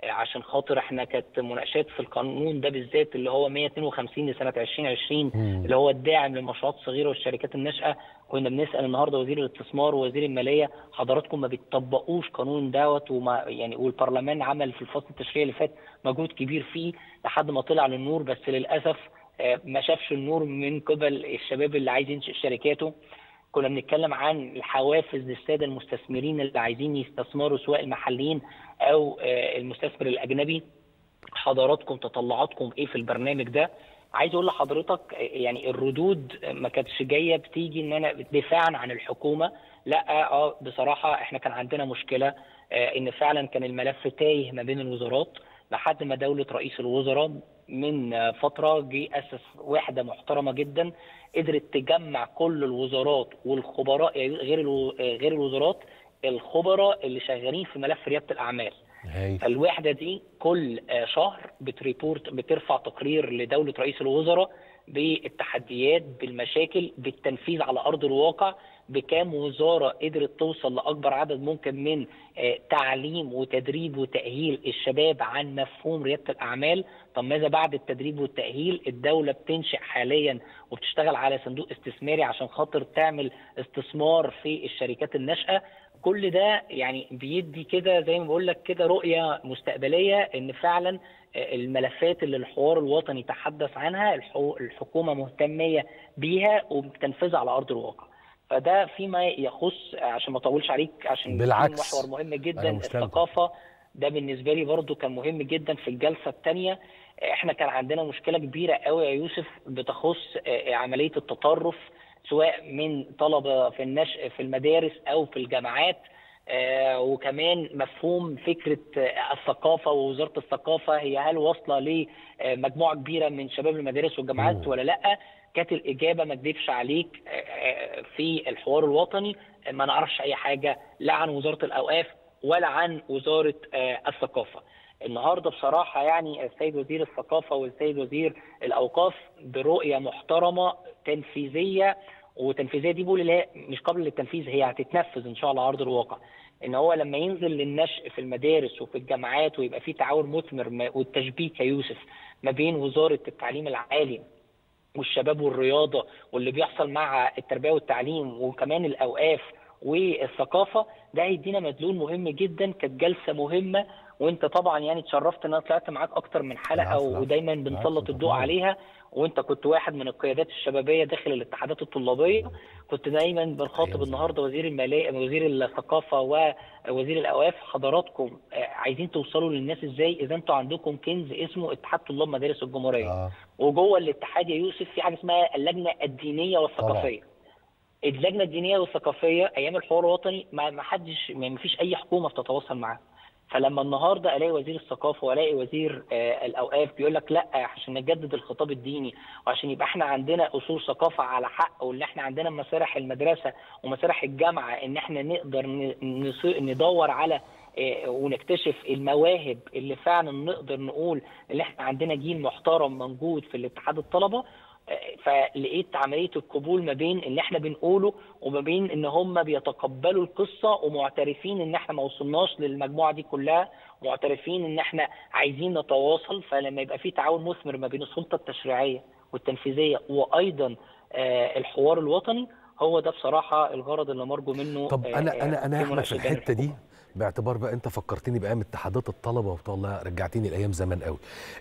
عشان خاطر احنا كانت مناقشات في القانون ده بالذات اللي هو 152 لسنه 2020 مم. اللي هو الداعم للمشروعات الصغيره والشركات الناشئه كنا بنسال النهارده وزير الاستثمار ووزير الماليه حضراتكم ما بتطبقوش قانون دوت وما يعني والبرلمان عمل في الفصل التشريعي اللي فات مجهود كبير فيه لحد ما طلع للنور بس للاسف آه، ما شافش النور من قبل الشباب اللي عايز ينشئ شركاته كنا بنتكلم عن الحوافز للساده المستثمرين اللي عايزين يستثمروا سواء المحليين او آه، المستثمر الاجنبي حضراتكم تطلعاتكم ايه في البرنامج ده عايز اقول لحضرتك آه، يعني الردود ما كانتش جايه بتيجي ان انا دفاعا عن الحكومه لا اه بصراحه احنا كان عندنا مشكله آه، ان فعلا كان الملف تايه ما بين الوزارات لحد ما دوله رئيس الوزراء من آه، فتره جه اسس وحده محترمه جدا قدرت تجمع كل الوزارات والخبراء يعني غير الو- آه، غير الوزارات الخبراء اللي شغالين في ملف رياده الاعمال هاي فالوحده دي كل آه، شهر بتريبورت بترفع تقرير لدوله رئيس الوزراء بالتحديات بالمشاكل بالتنفيذ على ارض الواقع بكام وزاره قدرت توصل لاكبر عدد ممكن من آه، تعليم وتدريب وتاهيل الشباب عن مفهوم رياده الاعمال طب ماذا بعد التدريب والتاهيل الدوله بتنشئ حاليا وبتشتغل على صندوق استثماري عشان خاطر تعمل استثمار في الشركات الناشئه كل ده يعني بيدي كده زي ما بقول لك كده رؤيه مستقبليه ان فعلا الملفات اللي الحوار الوطني تحدث عنها الحو- الحكومه مهتميه بيها وبتنفذها على ارض الواقع فده فيما يخص عشان ما اطولش عليك عشان في بالعكس. محور مهم أنا جدا مستمتع. الثقافه ده بالنسبه لي برضو كان مهم جدا في الجلسه الثانيه احنا كان عندنا مشكله كبيره قوي يا يوسف بتخص آه، عمليه التطرف سواء من طلبه في النشء في المدارس او في الجامعات آه، وكمان مفهوم فكره آه، الثقافه ووزاره الثقافه هي هل واصله لمجموعه كبيره من شباب المدارس والجامعات مم. ولا لا كانت الاجابه ما اكذبش عليك آه، آه، في الحوار الوطني آه، ما نعرفش اي حاجه لا عن وزاره الاوقاف ولا عن وزاره آه، الثقافه النهارده بصراحه يعني السيد وزير الثقافه والسيد وزير الاوقاف برؤيه محترمه تنفيذيه وتنفيذيه دي بقول اللي هي مش قبل التنفيذ هي هتتنفذ ان شاء الله على ارض الواقع ان هو لما ينزل للنشء في المدارس وفي الجامعات ويبقى في تعاون مثمر ما- والتشبيك يا يوسف ما بين وزاره التعليم العالي والشباب والرياضه واللي بيحصل مع التربيه والتعليم وكمان الاوقاف والثقافه ده هيدينا مدلول مهم جدا كانت جلسه مهمه وانت طبعا يعني اتشرفت ان انا طلعت معاك اكتر من حلقه العفو، العفو. ودايما العفو، بنسلط الضوء طبعاً. عليها وانت كنت واحد من القيادات الشبابيه داخل الاتحادات الطلابيه كنت دايما بنخاطب أيام النهارده وزير الماليه وزير الثقافه ووزير الاوقاف حضراتكم آه، عايزين توصلوا للناس ازاي اذا انتوا عندكم كنز اسمه اتحاد طلاب مدارس الجمهوريه اه وجوه الاتحاد يا يوسف في حاجه اسمها اللجنه الدينيه والثقافيه اللجنه الدينيه والثقافيه ايام الحوار الوطني ما ما حدش ما فيش اي حكومه بتتواصل معاها فلما النهارده الاقي وزير الثقافه والاقي وزير آه الاوقاف بيقول لك لا عشان نجدد الخطاب الديني وعشان يبقى احنا عندنا اصول ثقافه على حق وان احنا عندنا مسارح المدرسه ومسارح الجامعه ان احنا نقدر ن- نص- ندور على آه، ونكتشف المواهب اللي فعلا نقدر نقول ان احنا عندنا جيل محترم موجود في الاتحاد الطلبه آه، فلقيت عمليه القبول ما بين اللي احنا بنقوله وما بين ان هم بيتقبلوا القصه ومعترفين ان احنا ما وصلناش للمجموعه دي كلها معترفين ان احنا عايزين نتواصل فلما يبقى في تعاون مثمر ما بين السلطه التشريعيه والتنفيذيه وايضا آه، الحوار الوطني هو ده بصراحه الغرض اللي مرجو منه طب آه، انا آه، انا انا يا احمد مناقشة في بين الحته دي الحكومة. باعتبار بقى انت فكرتني بايام اتحادات الطلبه وبتاع الله رجعتني لايام زمان قوي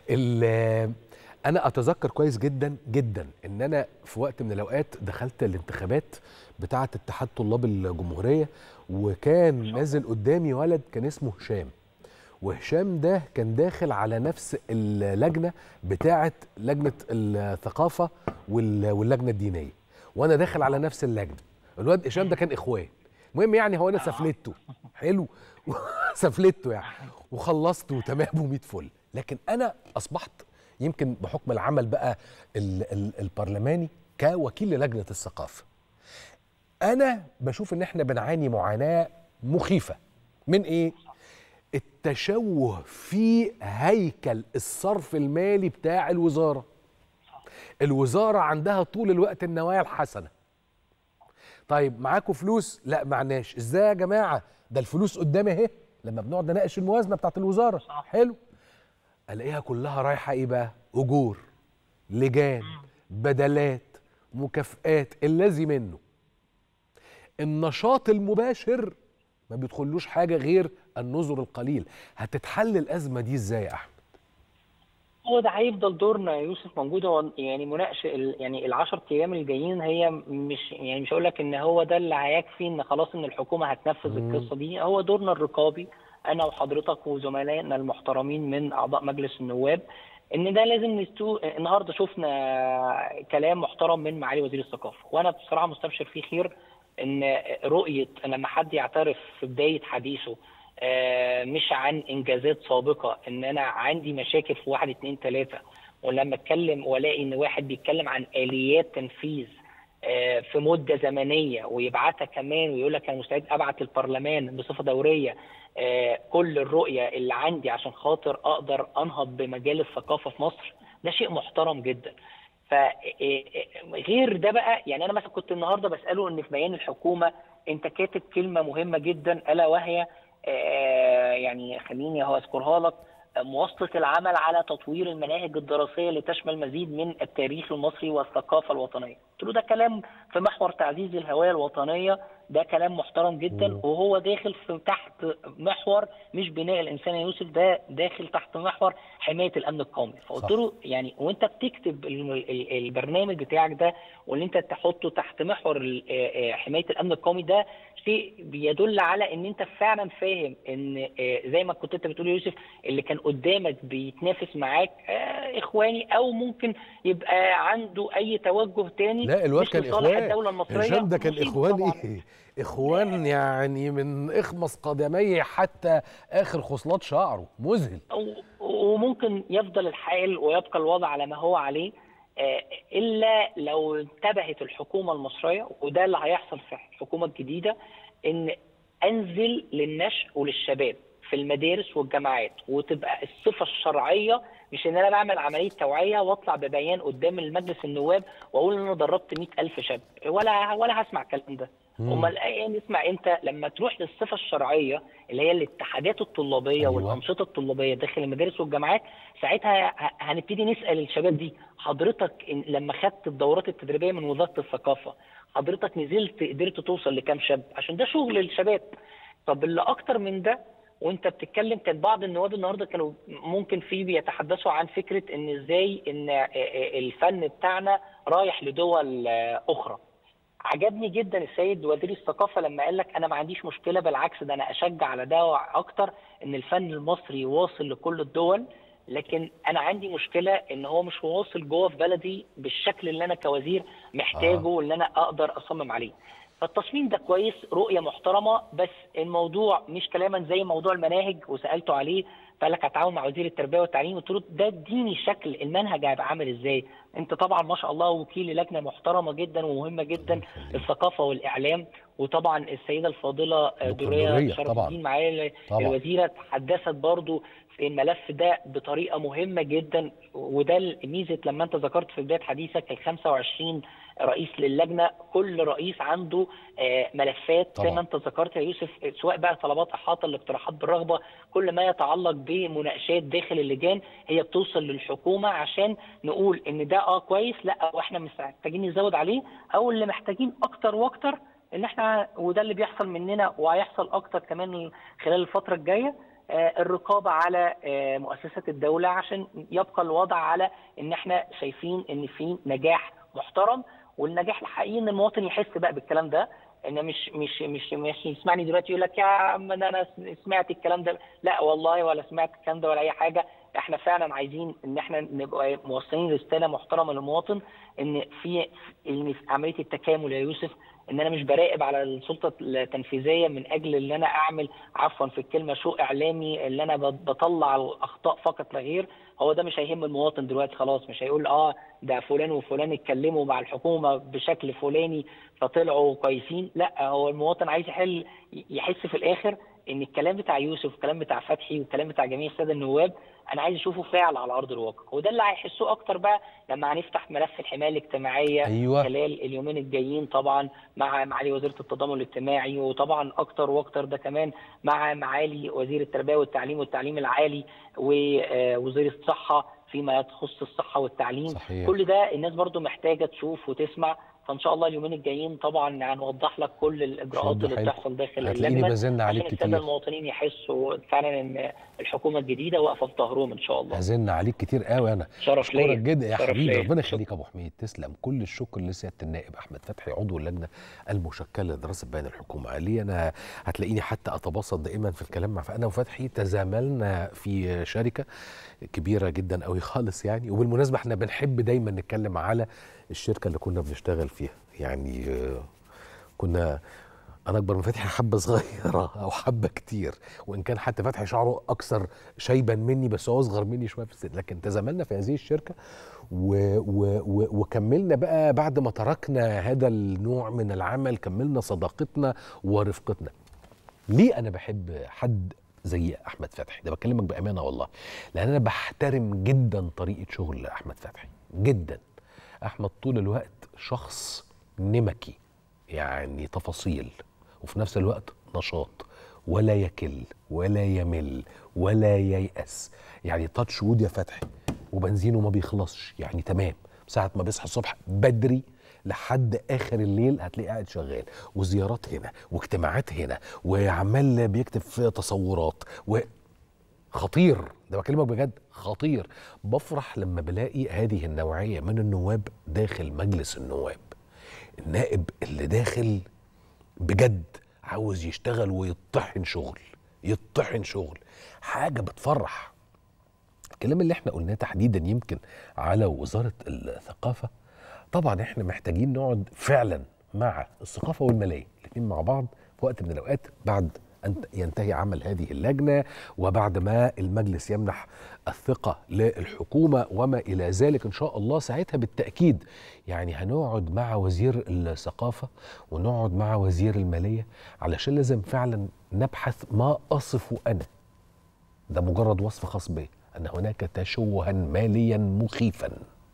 ال- انا اتذكر كويس جدا جدا ان انا في وقت من الاوقات دخلت الانتخابات بتاعه اتحاد طلاب الجمهوريه وكان نازل قدامي ولد كان اسمه هشام وهشام ده كان داخل على نفس اللجنه بتاعه لجنه الثقافه وال- واللجنه الدينيه وانا داخل على نفس اللجنه الواد هشام ده كان اخوان المهم يعني هو انا سفلته حلو سفلته يعني وخلصت وتمام و100 فل لكن انا اصبحت يمكن بحكم العمل بقى ال ال البرلماني كوكيل للجنه الثقافه انا بشوف ان احنا بنعاني معاناه مخيفه من ايه التشوه في هيكل الصرف المالي بتاع الوزاره الوزاره عندها طول الوقت النوايا الحسنه طيب معاكم فلوس لا معناش ازاي يا جماعه ده الفلوس قدامي اهي لما بنقعد نناقش الموازنه بتاعت الوزاره صح. حلو الاقيها كلها رايحه ايه بقى اجور لجان بدلات مكافئات الذي منه النشاط المباشر ما بيدخلوش حاجه غير النذر القليل هتتحل الازمه دي ازاي يا احمد هو ده هيفضل دورنا يا يوسف موجود هو يعني مناقشه ال- يعني ال 10 ايام الجايين هي مش يعني مش هقول لك ان هو ده اللي هيكفي ان خلاص ان الحكومه هتنفذ مم. القصه دي هو دورنا الرقابي انا وحضرتك وزملائنا المحترمين من اعضاء مجلس النواب ان ده لازم نستو... النهارده شفنا كلام محترم من معالي وزير الثقافه وانا بصراحه مستبشر فيه خير ان رؤيه لما حد يعترف في بدايه حديثه آه، مش عن انجازات سابقه ان انا عندي مشاكل في واحد اتنين تلاته ولما اتكلم والاقي ان واحد بيتكلم عن اليات تنفيذ آه، في مده زمنيه ويبعتها كمان ويقول لك انا مستعد ابعت البرلمان بصفه دوريه آه، كل الرؤيه اللي عندي عشان خاطر اقدر انهض بمجال الثقافه في مصر ده شيء محترم جدا فغير ده بقى يعني انا مثلا كنت النهارده بساله ان في بيان الحكومه انت كاتب كلمه مهمه جدا الا وهي آه، يعني خليني هو اذكرها لك آه، مواصله العمل على تطوير المناهج الدراسيه لتشمل مزيد من التاريخ المصري والثقافه الوطنيه. قلت له ده كلام في محور تعزيز الهويه الوطنيه ده كلام محترم جدا مم. وهو داخل في تحت محور مش بناء الانسان يا يوسف ده داخل تحت محور حمايه الامن القومي فقلت صح. له يعني وانت بتكتب ال- ال- البرنامج بتاعك ده واللي انت تحطه تحت محور ال- آه، آه، حمايه الامن القومي ده شيء بيدل على ان انت فعلا فاهم ان آه، زي ما كنت انت بتقول يا يوسف اللي كان قدامك بيتنافس معاك آه، اخواني او ممكن يبقى عنده اي توجه تاني لا الواد مش كان لصالح اخوان الدوله المصريه هشام ده كان مصيبة اخوان طبعاً. ايه اخوان يعني من اخمص قدميه حتى اخر خصلات شعره مذهل و- وممكن يفضل الحال ويبقى الوضع على ما هو عليه آه، الا لو انتبهت الحكومه المصريه وده اللي هيحصل في الحكومه الجديده ان انزل للنشء وللشباب في المدارس والجامعات وتبقى الصفه الشرعيه مش ان انا بعمل عمليه توعيه واطلع ببيان قدام المجلس النواب واقول ان انا دربت 100000 شاب ولا ولا هسمع الكلام ده مم. امال ايه نسمع امتى لما تروح للصفه الشرعيه اللي هي الاتحادات الطلابيه أيوة. أيوة. والانشطه الطلابيه داخل المدارس والجامعات ساعتها ه- هنبتدي نسال الشباب دي حضرتك إن- لما خدت الدورات التدريبيه من وزاره الثقافه حضرتك نزلت قدرت توصل لكام شاب عشان ده شغل الشباب طب اللي اكتر من ده وانت بتتكلم كان بعض النواب النهارده كانوا ممكن فيه بيتحدثوا عن فكره ان ازاي ان آه، آه، الفن بتاعنا رايح لدول آه، اخرى عجبني جدا السيد وزير الثقافه لما قال لك انا ما عنديش مشكله بالعكس ده انا اشجع على ده اكتر ان الفن المصري واصل لكل الدول لكن انا عندي مشكله ان هو مش واصل جوه في بلدي بالشكل اللي انا كوزير محتاجه آه. واللي انا اقدر اصمم عليه فالتصميم ده كويس رؤيه محترمه بس الموضوع مش كلاما زي موضوع المناهج وسالته عليه فقال لك هتعاون مع وزير التربيه والتعليم قلت له ده اديني شكل المنهج هيبقى عامل ازاي انت طبعا ما شاء الله وكيل لجنه محترمه جدا ومهمه جدا الثقافه والاعلام وطبعا السيده الفاضله دكتور دريه درية، شرف طبعاً. الدين معايا طبعاً. الوزيره تحدثت برضو في الملف ده بطريقه مهمه جدا وده ميزه لما انت ذكرت في بدايه حديثك ال 25 رئيس للجنه كل رئيس عنده آه، ملفات زي طبعاً. ما انت ذكرت يا يوسف سواء بقى طلبات احاطه الاقتراحات بالرغبه كل ما يتعلق بمناقشات داخل اللجان هي بتوصل للحكومه عشان نقول ان ده اه كويس لا واحنا محتاجين نزود عليه او اللي محتاجين اكتر واكتر ان احنا وده اللي بيحصل مننا وهيحصل اكتر كمان خلال الفتره الجايه آه، الرقابه على آه، مؤسسات الدوله عشان يبقى الوضع على ان احنا شايفين ان في نجاح محترم والنجاح الحقيقي ان المواطن يحس بقى بالكلام ده ان مش مش مش مش يسمعني دلوقتي يقول لك يا عم ده انا سمعت الكلام ده لا والله ولا سمعت الكلام ده ولا اي حاجه احنا فعلا عايزين ان احنا نبقى موصلين رساله محترمه للمواطن ان في ان في عمليه التكامل يا يوسف ان انا مش براقب على السلطه التنفيذيه من اجل ان انا اعمل عفوا في الكلمه شو اعلامي اللي انا بطلع الاخطاء فقط لا غير هو ده مش هيهم المواطن دلوقتي خلاص مش هيقول اه ده فلان وفلان اتكلموا مع الحكومه بشكل فلاني فطلعوا كويسين لا هو المواطن عايز يحل يحس في الاخر ان الكلام بتاع يوسف والكلام بتاع فتحي والكلام بتاع جميع الساده النواب انا عايز اشوفه فعل على ارض الواقع وده اللي هيحسوه اكتر بقى لما هنفتح ملف الحمايه الاجتماعيه أيوة. خلال اليومين الجايين طبعا مع معالي وزيره التضامن الاجتماعي وطبعا اكتر واكتر ده كمان مع معالي وزير التربيه والتعليم والتعليم العالي ووزير الصحه فيما يخص الصحه والتعليم صحيح. كل ده الناس برضو محتاجه تشوف وتسمع فان شاء الله اليومين الجايين طبعا هنوضح لك كل الاجراءات شد اللي حيلك. بتحصل داخل هتلاقيني اللجنه بزن عليك عشان الساده كتير المواطنين يحسوا فعلا ان الحكومه الجديده واقفه في ظهرهم ان شاء الله هزن عليك كتير قوي انا شرف ليا اشكرك جدا يا شرف حبيبي ليا. ربنا يخليك يا ابو حميد تسلم كل الشكر لسياده النائب احمد فتحي عضو اللجنه المشكله لدراسه بيان الحكومه لي انا هتلاقيني حتى اتباسط دائما في الكلام مع فانا وفتحي تزاملنا في شركه كبيره جدا قوي خالص يعني وبالمناسبه احنا بنحب دايما نتكلم على الشركه اللي كنا بنشتغل فيها يعني آه، كنا انا اكبر من فتحي حبه صغيره او حبه كتير وان كان حتى فتحي شعره اكثر شيبا مني بس هو اصغر مني شويه في السن لكن تزاملنا في هذه الشركه و و و وكملنا بقى بعد ما تركنا هذا النوع من العمل كملنا صداقتنا ورفقتنا ليه انا بحب حد زي احمد فتحي ده بكلمك بامانه والله لان انا بحترم جدا طريقه شغل احمد فتحي جدا احمد طول الوقت شخص نمكي يعني تفاصيل وفي نفس الوقت نشاط ولا يكل ولا يمل ولا ييأس يعني تاتش وود يا فتحي وبنزينه ما بيخلصش يعني تمام ساعة ما بيصحى الصبح بدري لحد اخر الليل هتلاقيه قاعد شغال وزيارات هنا واجتماعات هنا وعمال بيكتب في تصورات و خطير ده بكلمك بجد خطير بفرح لما بلاقي هذه النوعيه من النواب داخل مجلس النواب النائب اللي داخل بجد عاوز يشتغل ويطحن شغل يطحن شغل حاجه بتفرح الكلام اللي احنا قلناه تحديدا يمكن على وزاره الثقافه طبعا احنا محتاجين نقعد فعلا مع الثقافه والماليه الاثنين مع بعض في وقت من الاوقات بعد ان ينتهي عمل هذه اللجنه وبعد ما المجلس يمنح الثقه للحكومه وما الى ذلك ان شاء الله ساعتها بالتاكيد يعني هنقعد مع وزير الثقافه ونقعد مع وزير الماليه علشان لازم فعلا نبحث ما اصفه انا ده مجرد وصف خاص بي ان هناك تشوها ماليا مخيفا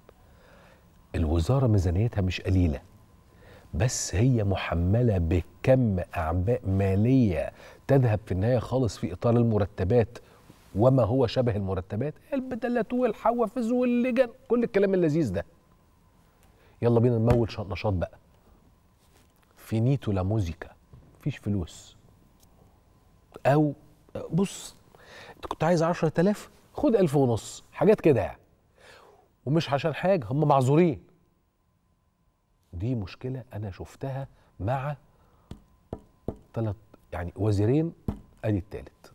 الوزاره ميزانيتها مش قليله بس هي محمله بكم اعباء ماليه تذهب في النهايه خالص في اطار المرتبات وما هو شبه المرتبات البدلات والحوافز واللجان كل الكلام اللذيذ ده يلا بينا نمول ش- نشاط بقى فينيتو لا موزيكا مفيش فلوس او بص انت كنت عايز 10000 خد ألف ونص حاجات كده يعني ومش عشان حاجه هم معذورين دي مشكله انا شفتها مع ثلاث يعني وزيرين ادي الثالث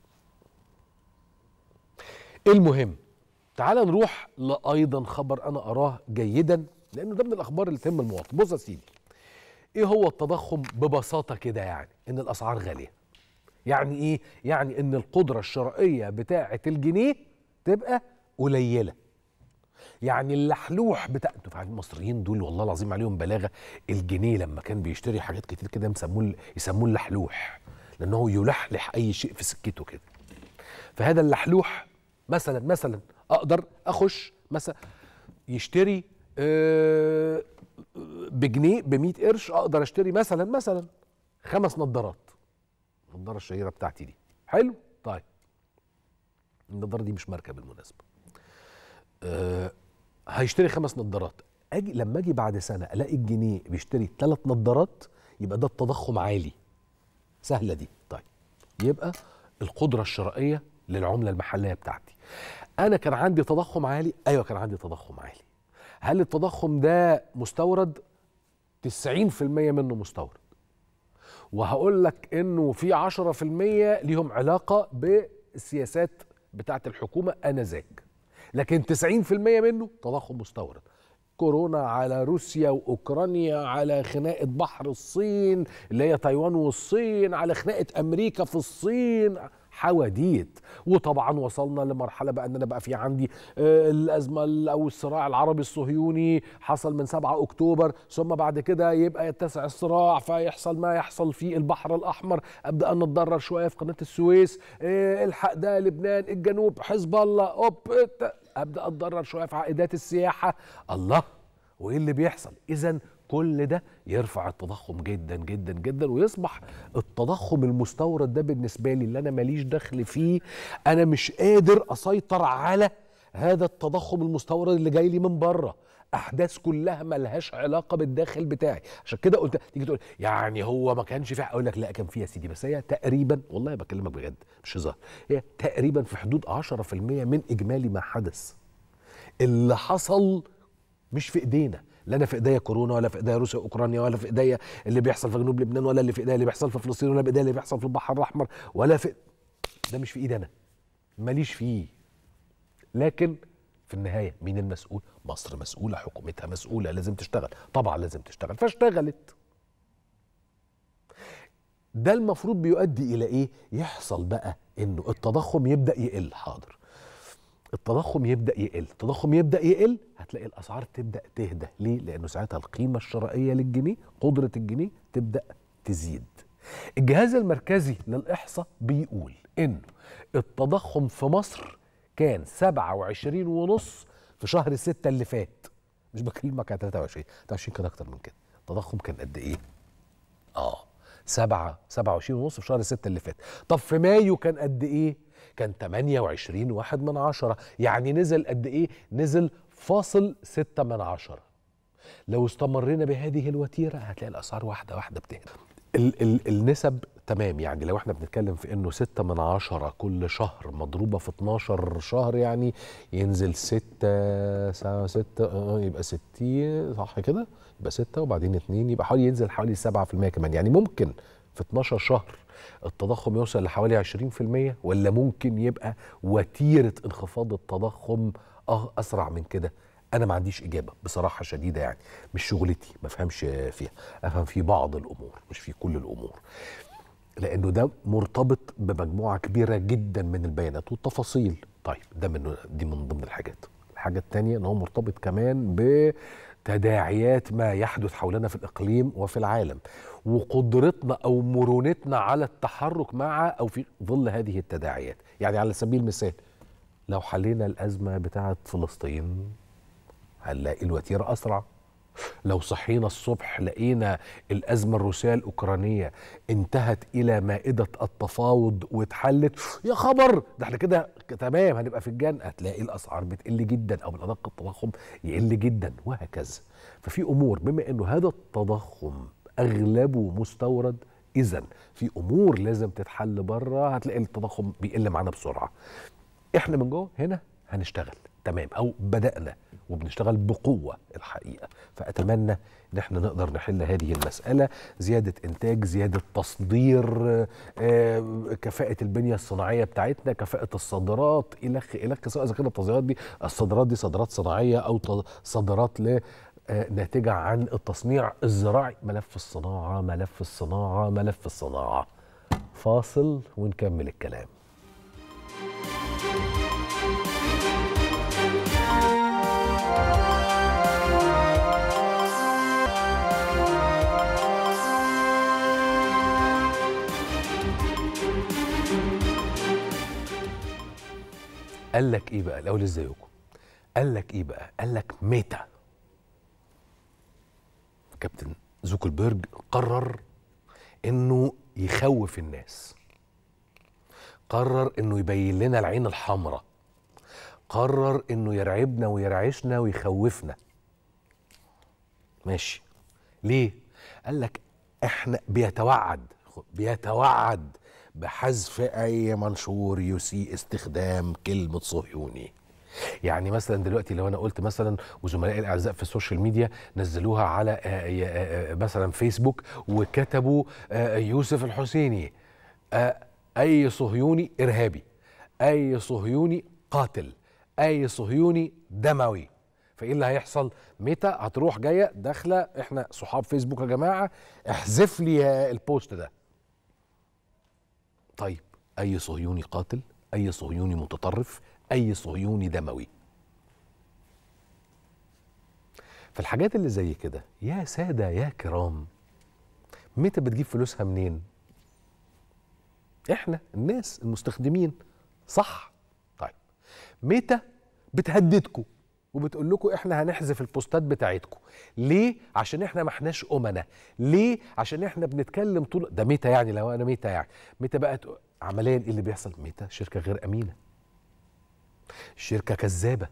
المهم تعال نروح لايضا خبر انا اراه جيدا لانه ده من الاخبار اللي تهم المواطن بص يا سيدي ايه هو التضخم ببساطه كده يعني ان الاسعار غاليه يعني ايه يعني ان القدره الشرائيه بتاعه الجنيه تبقى قليله يعني اللحلوح بتاع انتوا عارفين المصريين دول والله العظيم عليهم بلاغه الجنيه لما كان بيشتري حاجات كتير كده يسموه يسموه اللحلوح لان هو يلحلح اي شيء في سكته كده فهذا اللحلوح مثلا مثلا اقدر اخش مثلا يشتري آه، بجنيه ب 100 قرش اقدر اشتري مثلا مثلا خمس نظارات النضاره الشهيره بتاعتي دي حلو طيب النضاره دي مش ماركه بالمناسبه أه هيشتري خمس نظارات اجي لما اجي بعد سنه الاقي الجنيه بيشتري ثلاث نظارات يبقى ده التضخم عالي سهله دي طيب يبقى القدره الشرائيه للعمله المحليه بتاعتي انا كان عندي تضخم عالي ايوه كان عندي تضخم عالي هل التضخم ده مستورد 90% منه مستورد وهقول لك انه في 10% ليهم علاقه بالسياسات بتاعه الحكومه انذاك لكن 90% منه تضخم مستورد كورونا على روسيا واوكرانيا على خناقه بحر الصين اللي هي تايوان والصين على خناقه امريكا في الصين حواديت وطبعا وصلنا لمرحله بقى ان انا بقى في عندي آه، الازمه ال- او الصراع العربي الصهيوني حصل من 7 اكتوبر ثم بعد كده يبقى يتسع الصراع فيحصل ما يحصل في البحر الاحمر ابدا ان اتضرر شويه في قناه السويس آه، الحق ده لبنان الجنوب حزب الله اوب إت- ابدا اتضرر شويه في عائدات السياحه الله وايه اللي بيحصل اذا كل ده يرفع التضخم جدا جدا جدا ويصبح التضخم المستورد ده بالنسبه لي اللي انا ماليش دخل فيه انا مش قادر اسيطر على هذا التضخم المستورد اللي جاي لي من بره احداث كلها ملهاش علاقه بالداخل بتاعي عشان كده قلت تيجي تقول يعني هو ما كانش فيه اقول لك لا كان فيه يا سيدي بس هي تقريبا والله بكلمك بجد مش هزار هي تقريبا في حدود 10% من اجمالي ما حدث اللي حصل مش في ايدينا لا انا في ايديا كورونا ولا في ايديا روسيا واوكرانيا ولا في ايديا اللي بيحصل في جنوب لبنان ولا اللي في ايديا اللي بيحصل في فلسطين ولا بايديا اللي بيحصل في البحر الاحمر ولا في ده مش في ايدي انا ماليش فيه لكن في النهايه مين المسؤول مصر مسؤوله حكومتها مسؤوله لازم تشتغل طبعا لازم تشتغل فاشتغلت ده المفروض بيؤدي الى ايه يحصل بقى انه التضخم يبدا يقل حاضر التضخم يبدا يقل التضخم يبدا يقل هتلاقي الاسعار تبدا تهدى ليه لانه ساعتها القيمه الشرائيه للجنيه قدره الجنيه تبدا تزيد الجهاز المركزي للاحصاء بيقول انه التضخم في مصر كان 27 ونص في شهر 6 اللي فات مش بكلمك على 23 23 كان اكتر من كده التضخم كان قد ايه اه سبعة 27 ونص في شهر 6 اللي فات طب في مايو كان قد ايه كان 28 واحد من عشرة يعني نزل قد ايه نزل فاصل 6 من عشرة لو استمرينا بهذه الوتيرة هتلاقي الأسعار واحدة واحدة بتهدى ال ال النسب تمام يعني لو احنا بنتكلم في انه 6 من عشرة كل شهر مضروبة في 12 شهر يعني ينزل 6 6 يبقى 60 صح كده يبقى 6 وبعدين 2 يبقى حوالي ينزل حوالي 7% كمان يعني ممكن في 12 شهر التضخم يوصل لحوالي 20% ولا ممكن يبقى وتيرة انخفاض التضخم اه اسرع من كده انا ما عنديش اجابه بصراحه شديده يعني مش شغلتي ما افهمش فيها افهم في بعض الامور مش في كل الامور لانه ده مرتبط بمجموعه كبيره جدا من البيانات والتفاصيل طيب ده من دي من ضمن الحاجات الحاجه الثانيه ان هو مرتبط كمان بتداعيات ما يحدث حولنا في الاقليم وفي العالم وقدرتنا او مرونتنا على التحرك مع او في ظل هذه التداعيات يعني على سبيل المثال لو حلينا الازمه بتاعه فلسطين هنلاقي الوتيره اسرع لو صحينا الصبح لقينا الازمه الروسيه الاوكرانيه انتهت الى مائده التفاوض واتحلت يا خبر ده احنا كده تمام هنبقى في الجنه هتلاقي الاسعار بتقل جدا او بالادق التضخم يقل جدا وهكذا ففي امور بما انه هذا التضخم اغلبه مستورد اذا في امور لازم تتحل بره هتلاقي التضخم بيقل معانا بسرعه احنا من جوه هنا هنشتغل تمام او بدانا وبنشتغل بقوه الحقيقه فاتمنى ان احنا نقدر نحل هذه المساله زياده انتاج زياده تصدير آه، كفاءه البنيه الصناعيه بتاعتنا كفاءه الصادرات الخ الخ سواء اذا كانت التصديرات دي الصادرات دي صادرات صناعيه او ت- صادرات ل آه، ناتجه عن التصنيع الزراعي ملف الصناعه ملف الصناعه ملف الصناعه فاصل ونكمل الكلام قال لك ايه بقى الاول ازيكم قال لك ايه بقى قال لك ميتا كابتن زوكربيرج قرر انه يخوف الناس قرر انه يبين لنا العين الحمراء قرر انه يرعبنا ويرعشنا ويخوفنا ماشي ليه قال لك احنا بيتوعد بيتوعد بحذف اي منشور يسيء استخدام كلمه صهيوني يعني مثلا دلوقتي لو انا قلت مثلا وزملائي الاعزاء في السوشيال ميديا نزلوها على آه، آه، آه، مثلا فيسبوك وكتبوا آه، يوسف الحسيني آه، اي صهيوني ارهابي اي صهيوني قاتل اي صهيوني دموي فايه اللي هيحصل متى هتروح جايه داخله احنا صحاب فيسبوك يا جماعه احذف لي البوست ده طيب اي صهيوني قاتل اي صهيوني متطرف اي صهيوني دموي فالحاجات اللي زي كده يا ساده يا كرام متى بتجيب فلوسها منين احنا الناس المستخدمين صح طيب متى بتهددكم وبتقول لكم احنا هنحذف البوستات بتاعتكم ليه عشان احنا ما احناش امنا ليه عشان احنا بنتكلم طول ده ميتا يعني لو انا ميتا يعني ميتا بقى تق- عمليا ايه اللي بيحصل ميتا شركه غير امينه شركه كذابه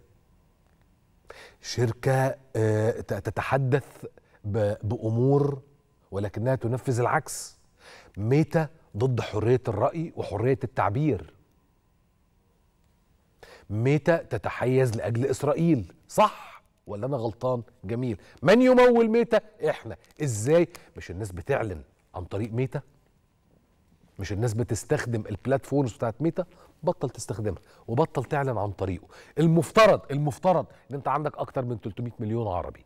شركه آه، ت- تتحدث ب- بامور ولكنها تنفذ العكس ميتا ضد حريه الراي وحريه التعبير ميتا تتحيز لاجل اسرائيل صح ولا انا غلطان جميل من يمول ميتا احنا ازاي مش الناس بتعلن عن طريق ميتا مش الناس بتستخدم البلاتفورمز بتاعت ميتا بطل تستخدمها وبطل تعلن عن طريقه المفترض المفترض ان انت عندك اكتر من 300 مليون عربي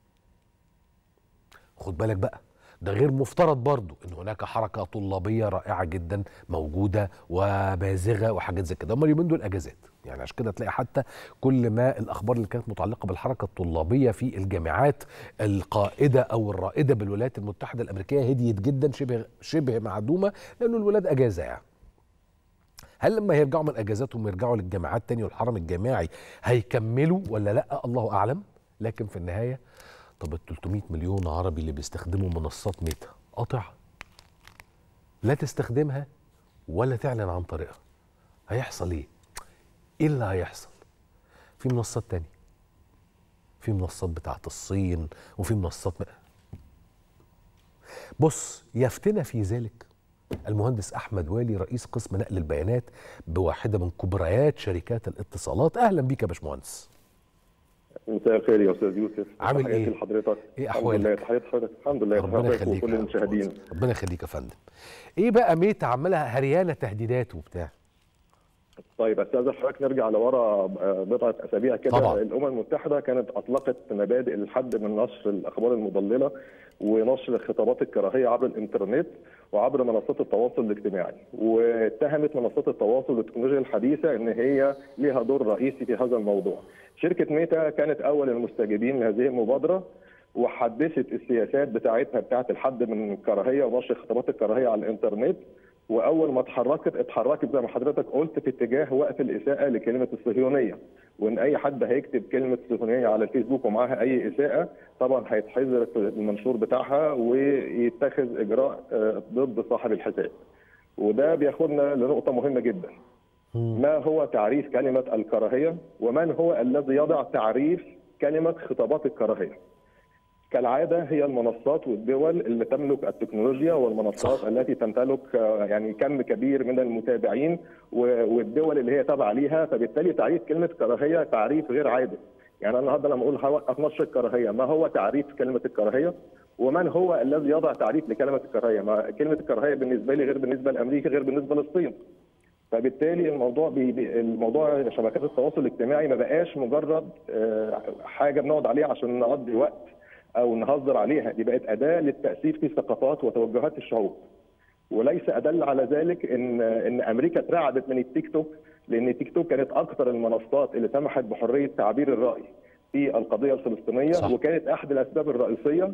خد بالك بقى ده غير مفترض برضو ان هناك حركه طلابيه رائعه جدا موجوده وبازغه وحاجات زي كده هم اليومين دول اجازات يعني عشان كده تلاقي حتى كل ما الاخبار اللي كانت متعلقه بالحركه الطلابيه في الجامعات القائده او الرائده بالولايات المتحده الامريكيه هديت جدا شبه شبه معدومه لانه الولاد اجازه يعني هل لما يرجعوا من اجازاتهم ويرجعوا للجامعات تاني والحرم الجامعي هيكملوا ولا لا الله اعلم لكن في النهايه طب ال 300 مليون عربي اللي بيستخدموا منصات ميتا قاطع لا تستخدمها ولا تعلن عن طريقها هيحصل ايه ايه اللي هيحصل في منصات تانية في منصات بتاعت الصين وفي منصات م... بص يفتنا في ذلك المهندس احمد والي رئيس قسم نقل البيانات بواحده من كبريات شركات الاتصالات اهلا بيك يا باشمهندس مساء الخير يا استاذ يوسف عامل تحياتي إيه؟ لحضرتك إيه الحمد أحوالك؟ لله تحياتي لحضرتك الحمد لله ربنا لحضرتك يخليك وكل يا المشاهدين باشمهندس. ربنا يخليك يا فندم ايه بقى ميتا عماله هريانه تهديدات وبتاع طيب استاذ حضرتك نرجع لورا آه، بضعه اسابيع كده طبعاً. الامم المتحده كانت اطلقت مبادئ الحد من نشر الاخبار المضلله ونشر خطابات الكراهيه عبر الانترنت وعبر منصات التواصل الاجتماعي واتهمت منصات التواصل والتكنولوجيا الحديثه ان هي لها دور رئيسي في هذا الموضوع. شركه ميتا كانت اول المستجيبين لهذه المبادره وحدثت السياسات بتاعتها بتاعت الحد من الكراهيه ونشر خطابات الكراهيه على الانترنت واول ما اتحركت اتحركت زي ما حضرتك قلت في اتجاه وقف الاساءه لكلمه الصهيونيه وان اي حد هيكتب كلمه صهيونيه على الفيسبوك ومعاها اي اساءه طبعا هيتحذر في المنشور بتاعها ويتخذ اجراء آه، ضد صاحب الحساب وده بياخدنا لنقطه مهمه جدا ما هو تعريف كلمه الكراهيه ومن هو الذي يضع تعريف كلمه خطابات الكراهيه كالعاده هي المنصات والدول اللي تملك التكنولوجيا والمنصات صح. التي تمتلك آه، يعني كم كبير من المتابعين و- والدول اللي هي تابعه ليها فبالتالي تعريف كلمه كراهيه تعريف غير عادل يعني انا النهارده لما اقول هوقف نشر الكراهيه ما هو تعريف كلمه الكراهيه ومن هو الذي يضع تعريف لكلمه الكراهيه ما كلمه الكراهيه بالنسبه لي غير بالنسبه لامريكا غير بالنسبه للصين فبالتالي الموضوع بي بي الموضوع شبكات التواصل الاجتماعي ما بقاش مجرد آه، حاجه بنقعد عليها عشان نقضي وقت او نهزر عليها دي بقت اداه للتاثير في ثقافات وتوجهات الشعوب وليس ادل على ذلك ان ان امريكا اترعبت من التيك توك لان التيك توك كانت اكثر المنصات اللي سمحت بحريه تعبير الراي في القضيه الفلسطينيه صح. وكانت احد الاسباب الرئيسيه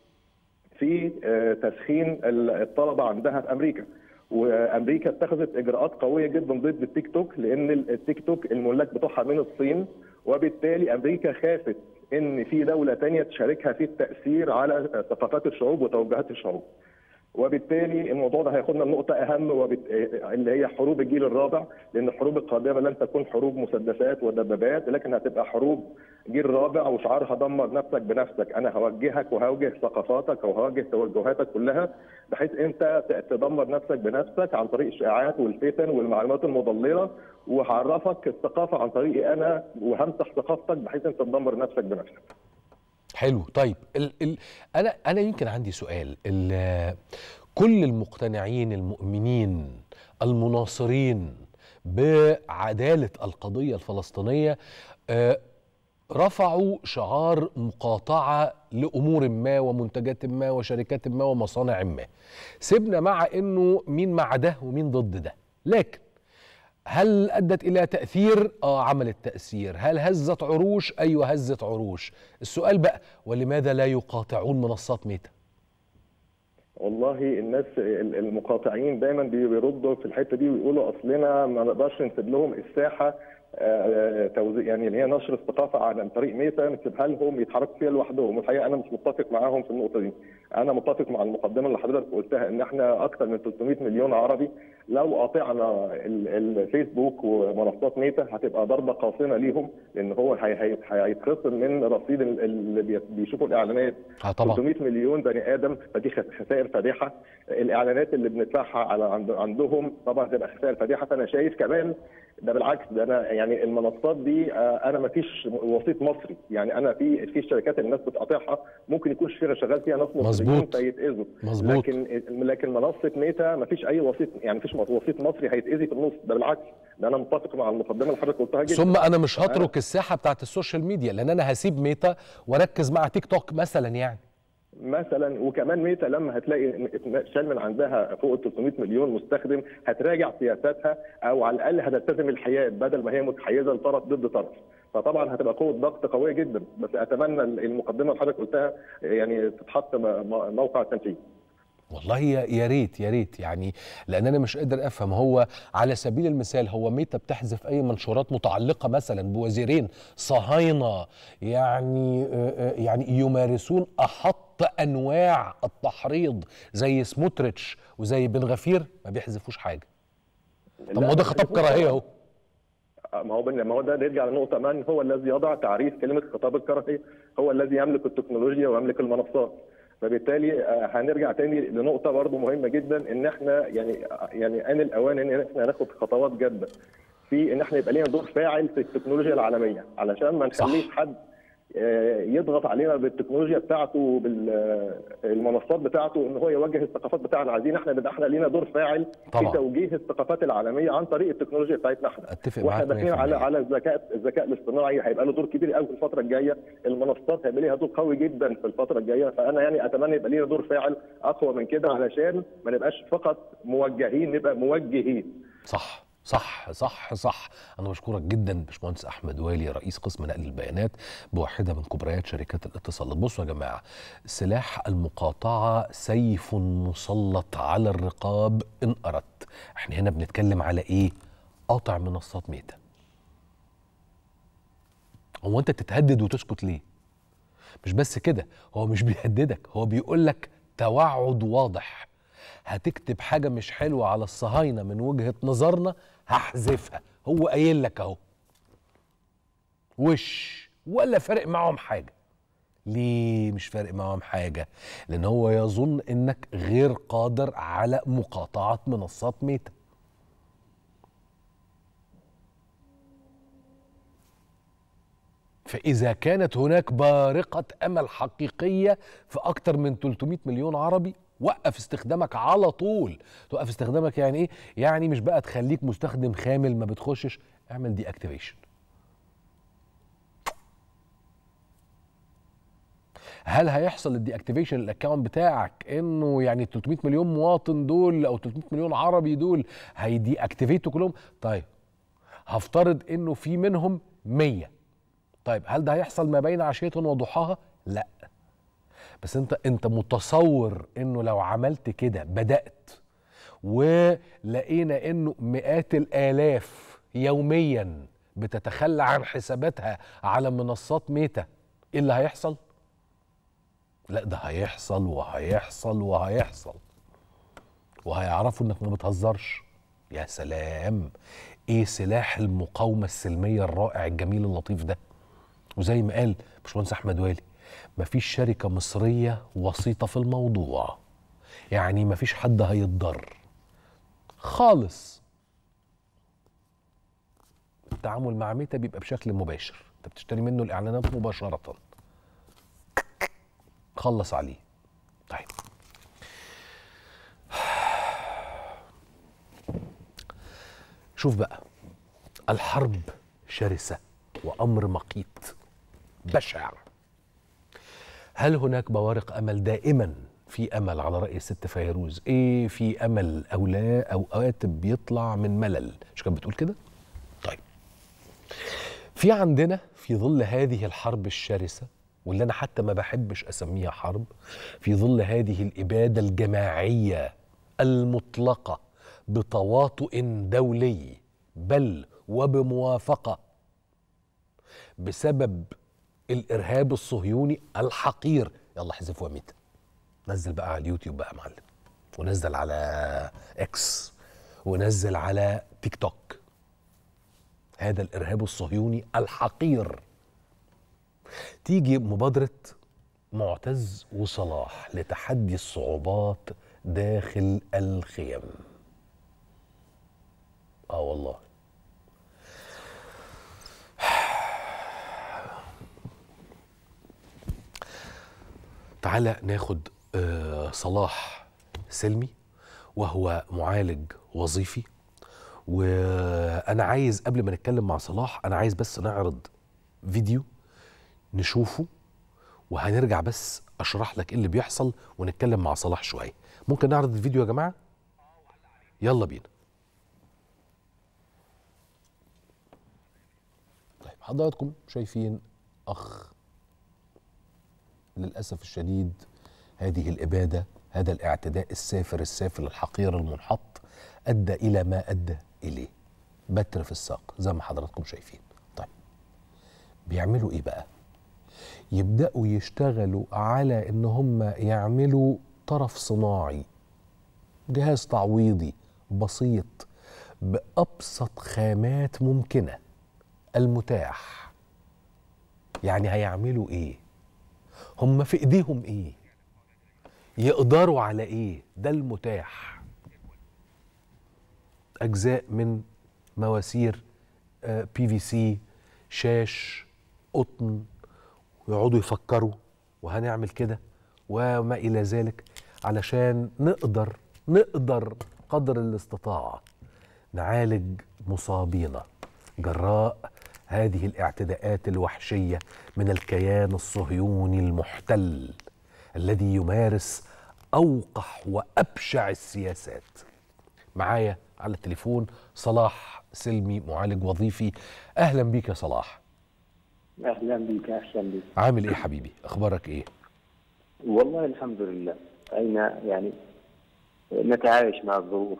في آه، تسخين الطلبه عندها في امريكا وامريكا اتخذت اجراءات قويه جدا ضد التيك توك لان التيك توك الملاك بتوعها من الصين وبالتالي امريكا خافت ان في دوله تانية تشاركها في التاثير على ثقافات الشعوب وتوجهات الشعوب وبالتالي الموضوع ده هياخدنا لنقطة أهم وبت... اللي هي حروب الجيل الرابع لأن الحروب القادمة لن تكون حروب مسدسات ودبابات لكن هتبقى حروب جيل رابع وشعارها دمر نفسك بنفسك أنا هوجهك وهوجه ثقافاتك وهوجه توجهاتك كلها بحيث أنت ت- تدمر نفسك بنفسك عن طريق الشائعات والفتن والمعلومات المضللة وهعرفك الثقافة عن طريقي أنا وهمسح ثقافتك بحيث أنت تدمر نفسك بنفسك حلو طيب ال ال انا انا يمكن عندي سؤال ال كل المقتنعين المؤمنين المناصرين بعداله القضيه الفلسطينيه آه، رفعوا شعار مقاطعه لامور ما ومنتجات ما وشركات ما ومصانع ما سيبنا مع انه مين مع ده ومين ضد ده لكن هل ادت الى تاثير اه عملت تاثير هل هزت عروش ايوه هزت عروش السؤال بقى ولماذا لا يقاطعون منصات ميتا والله الناس ال- المقاطعين دايما بي- بيردوا في الحته دي ويقولوا اصلنا ما نقدرش نسيب لهم الساحه آه، توزيع يعني اللي هي نشر الثقافه عن طريق ميتا نسيبها لهم يتحركوا فيها لوحدهم والحقيقه انا مش متفق معاهم في النقطه دي انا متفق مع المقدمه اللي حضرتك قلتها ان احنا اكثر من 300 مليون عربي لو قاطعنا ال- الفيسبوك ومنصات ميتا هتبقى ضربه قاصمه ليهم لان هو هي- هي- هيتخصم من رصيد ال- اللي بي- بيشوفوا الاعلانات اه طبعا 300 مليون بني ادم فدي خس- خسائر فادحه الاعلانات اللي بندفعها على عند عندهم طبعا تبقى خسائر فادحه فانا شايف كمان ده بالعكس ده انا يعني المنصات دي آه، انا ما فيش وسيط مصري يعني انا في في شركات الناس بتقاطعها ممكن يكون فيها شغال فيها ناس مصريين مظبوط. فيتاذوا مظبوط. لكن لكن منصه ميتا ما فيش اي وسيط يعني ما فيش وسيط مصري هيتاذي في النص ده بالعكس ده انا متفق مع المقدمه اللي حضرتك قلتها جدا ثم انا مش هترك الساحه بتاعت السوشيال ميديا لان انا هسيب ميتا واركز مع تيك توك مثلا يعني مثلا وكمان ميتا لما هتلاقي إن شال من عندها فوق ال 300 مليون مستخدم هتراجع سياساتها او على الاقل هتلتزم الحياد بدل ما هي متحيزه لطرف ضد طرف فطبعا هتبقى قوه ضغط قويه جدا بس اتمنى المقدمه اللي حضرتك قلتها يعني تتحط م- م- موقع التنفيذ والله يا يا ريت يا ريت يعني لان انا مش قادر افهم هو على سبيل المثال هو ميتا بتحذف اي منشورات متعلقه مثلا بوزيرين صهاينه يعني آه، آه، يعني يمارسون احط انواع التحريض زي سموتريتش وزي بن غفير ما بيحذفوش حاجه طب ما هو ده خطاب كراهيه اهو ما هو ما هو ده نرجع لنقطه من هو الذي يضع تعريف كلمه خطاب الكراهيه هو الذي يملك التكنولوجيا ويملك المنصات فبالتالي آه، هنرجع تاني لنقطه برضو مهمه جدا ان احنا يعني يعني ان الاوان ان احنا ناخد خطوات جاده في ان احنا يبقى لنا دور فاعل في التكنولوجيا العالميه علشان ما صح. نخليش حد آه، يضغط علينا بالتكنولوجيا بتاعته بالمنصات بتاعته ان هو يوجه الثقافات بتاعنا عايزين احنا نبقى احنا لينا دور فاعل طبعا. في توجيه الثقافات العالميه عن طريق التكنولوجيا بتاعتنا احنا اتفق واحنا معاك داخلين على 100%. على الذكاء الذكاء الاصطناعي هيبقى له دور كبير قوي في الفتره الجايه المنصات هيبقى ليها دور قوي جدا في الفتره الجايه فانا يعني اتمنى يبقى لينا دور فاعل اقوى من كده علشان ما نبقاش فقط موجهين نبقى موجهين صح صح صح صح انا بشكرك جدا باشمهندس احمد والي رئيس قسم نقل البيانات بواحده من كبريات شركات الاتصالات بصوا يا جماعه سلاح المقاطعه سيف مسلط على الرقاب ان اردت احنا هنا بنتكلم على ايه قاطع منصات ميتا هو انت تتهدد وتسكت ليه مش بس كده هو مش بيهددك هو بيقول لك توعد واضح هتكتب حاجه مش حلوه على الصهاينه من وجهه نظرنا هحذفها هو قايل لك اهو وش ولا فارق معاهم حاجه ليه مش فارق معاهم حاجه لان هو يظن انك غير قادر على مقاطعه منصات ميتا فإذا كانت هناك بارقة أمل حقيقية في أكتر من 300 مليون عربي وقف استخدامك على طول توقف استخدامك يعني إيه؟ يعني مش بقى تخليك مستخدم خامل ما بتخشش اعمل دي اكتيفيشن هل هيحصل الدي اكتيفيشن الاكونت بتاعك انه يعني 300 مليون مواطن دول او 300 مليون عربي دول هيدي اكتيفيتوا كلهم طيب هفترض انه في منهم 100 طيب هل ده هيحصل ما بين عشيه وضحاها لا بس انت انت متصور انه لو عملت كده بدات ولقينا انه مئات الالاف يوميا بتتخلى عن حساباتها على منصات ميتا ايه اللي هيحصل لا ده هيحصل وهيحصل وهيحصل وهيعرفوا انك ما بتهزرش يا سلام ايه سلاح المقاومه السلميه الرائع الجميل اللطيف ده وزي ما قال باشمهندس احمد والي مفيش شركه مصريه وسيطه في الموضوع يعني مفيش حد هيتضر خالص التعامل مع ميتا بيبقى بشكل مباشر انت بتشتري منه الاعلانات مباشره خلص عليه طيب شوف بقى الحرب شرسه وامر مقيت بشع هل هناك بوارق امل دائما في امل على راي الست فيروز ايه في امل او لا اوقات بيطلع من ملل مش كانت بتقول كده طيب في عندنا في ظل هذه الحرب الشرسه واللي انا حتى ما بحبش اسميها حرب في ظل هذه الاباده الجماعيه المطلقه بتواطؤ دولي بل وبموافقه بسبب الارهاب الصهيوني الحقير يلا احذف وميت نزل بقى على اليوتيوب بقى يا معلم ونزل على اكس ونزل على تيك توك هذا الارهاب الصهيوني الحقير تيجي مبادره معتز وصلاح لتحدي الصعوبات داخل الخيم اه والله تعالى ناخد آه، صلاح سلمي وهو معالج وظيفي وانا عايز قبل ما نتكلم مع صلاح انا عايز بس نعرض فيديو نشوفه وهنرجع بس اشرح لك ايه اللي بيحصل ونتكلم مع صلاح شويه ممكن نعرض الفيديو يا جماعه يلا بينا طيب حضراتكم شايفين اخ للاسف الشديد هذه الاباده هذا الاعتداء السافر السافل الحقير المنحط ادى الى ما ادى اليه بتر في الساق زي ما حضراتكم شايفين طيب بيعملوا ايه بقى يبداوا يشتغلوا على ان هم يعملوا طرف صناعي جهاز تعويضي بسيط بابسط خامات ممكنه المتاح يعني هيعملوا ايه هم في ايديهم ايه يقدروا على ايه ده المتاح اجزاء من مواسير بي في سي شاش قطن ويقعدوا يفكروا وهنعمل كده وما الى ذلك علشان نقدر نقدر قدر الاستطاعه نعالج مصابينا جراء هذه الاعتداءات الوحشيه من الكيان الصهيوني المحتل الذي يمارس اوقح وابشع السياسات معايا على التليفون صلاح سلمي معالج وظيفي اهلا بيك يا صلاح اهلا بك اهلا بك عامل ايه حبيبي اخبارك ايه والله الحمد لله اين يعني نتعايش مع الظروف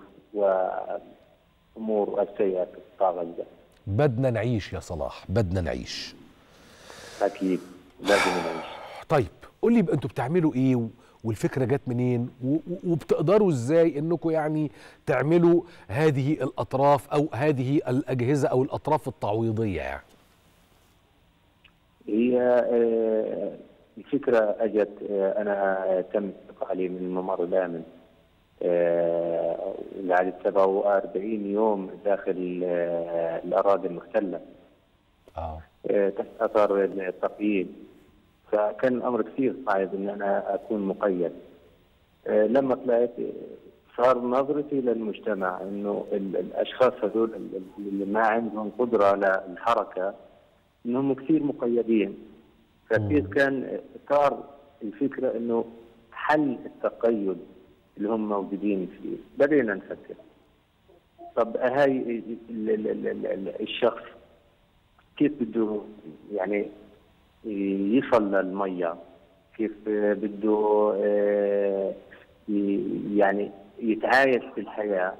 وامور السيئه في قطاع غزه بدنا نعيش يا صلاح بدنا نعيش اكيد لازم نعيش طيب قول لي بقى انتوا بتعملوا ايه و- والفكره جت منين و- و- وبتقدروا ازاي انكم يعني تعملوا هذه الاطراف او هذه الاجهزه او الاطراف التعويضيه يعني هي آه، الفكره اجت آه، انا تم استقالي من الممر الامن آه، لعدد 47 يوم داخل آه، الاراضي المحتله اه آه، تحت اثر التقييد فكان الامر كثير صعب ان انا اكون مقيد آه، لما طلعت آه، صار نظرتي للمجتمع انه ال- الاشخاص هذول ال- اللي ما عندهم قدره للحركه انهم كثير مقيدين فكيف كان صار الفكره انه حل التقيد اللي هم موجودين فيه بدينا نفكر طب هاي ال- ال- ال- ال- ال- الشخص كيف بده يعني يصل للمية كيف بده آه، ي- يعني يتعايش في الحياة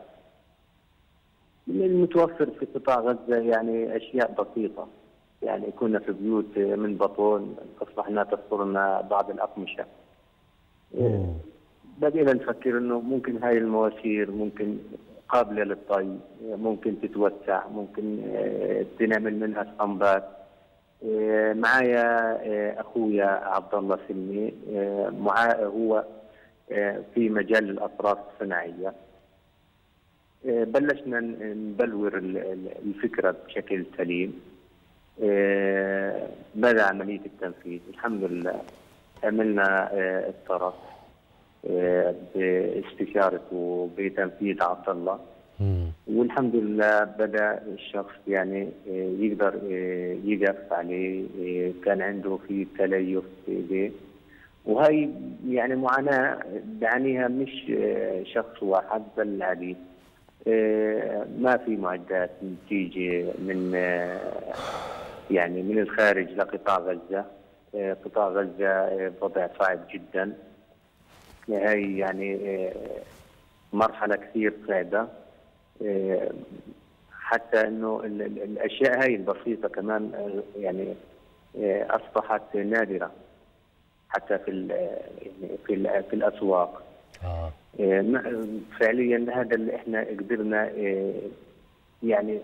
المتوفر في قطاع غزة يعني أشياء بسيطة يعني كنا في بيوت من بطون أصبحنا تصدرنا بعض الأقمشة مم. بدينا نفكر انه ممكن هاي المواسير ممكن قابله للطي ممكن تتوسع ممكن آه، تنعمل منها اسطمبات آه، معايا آه، اخويا عبد الله سلمي آه، معاه هو آه، في مجال الاطراف الصناعيه آه، بلشنا ن- نبلور ال- ال- الفكره بشكل سليم آه، بدا عمليه التنفيذ الحمد لله عملنا آه، الطرف آه، باستشارة وبتنفيذ عبد الله مم. والحمد لله بدا الشخص يعني آه، يقدر آه، يقف عليه آه، كان عنده في تليف في ايديه وهي يعني معاناة بيعانيها مش آه، شخص واحد بل العديد آه، ما في معدات تيجي من آه، يعني من الخارج لقطاع غزة آه، قطاع غزة آه، وضع صعب جدا هي يعني آه، مرحلة كثير صعبة آه، حتى انه ال- ال- الاشياء هاي البسيطة كمان آه، يعني آه، اصبحت نادرة حتى في ال- يعني في ال- في الاسواق اه آه، ما- فعليا هذا اللي احنا قدرنا آه، يعني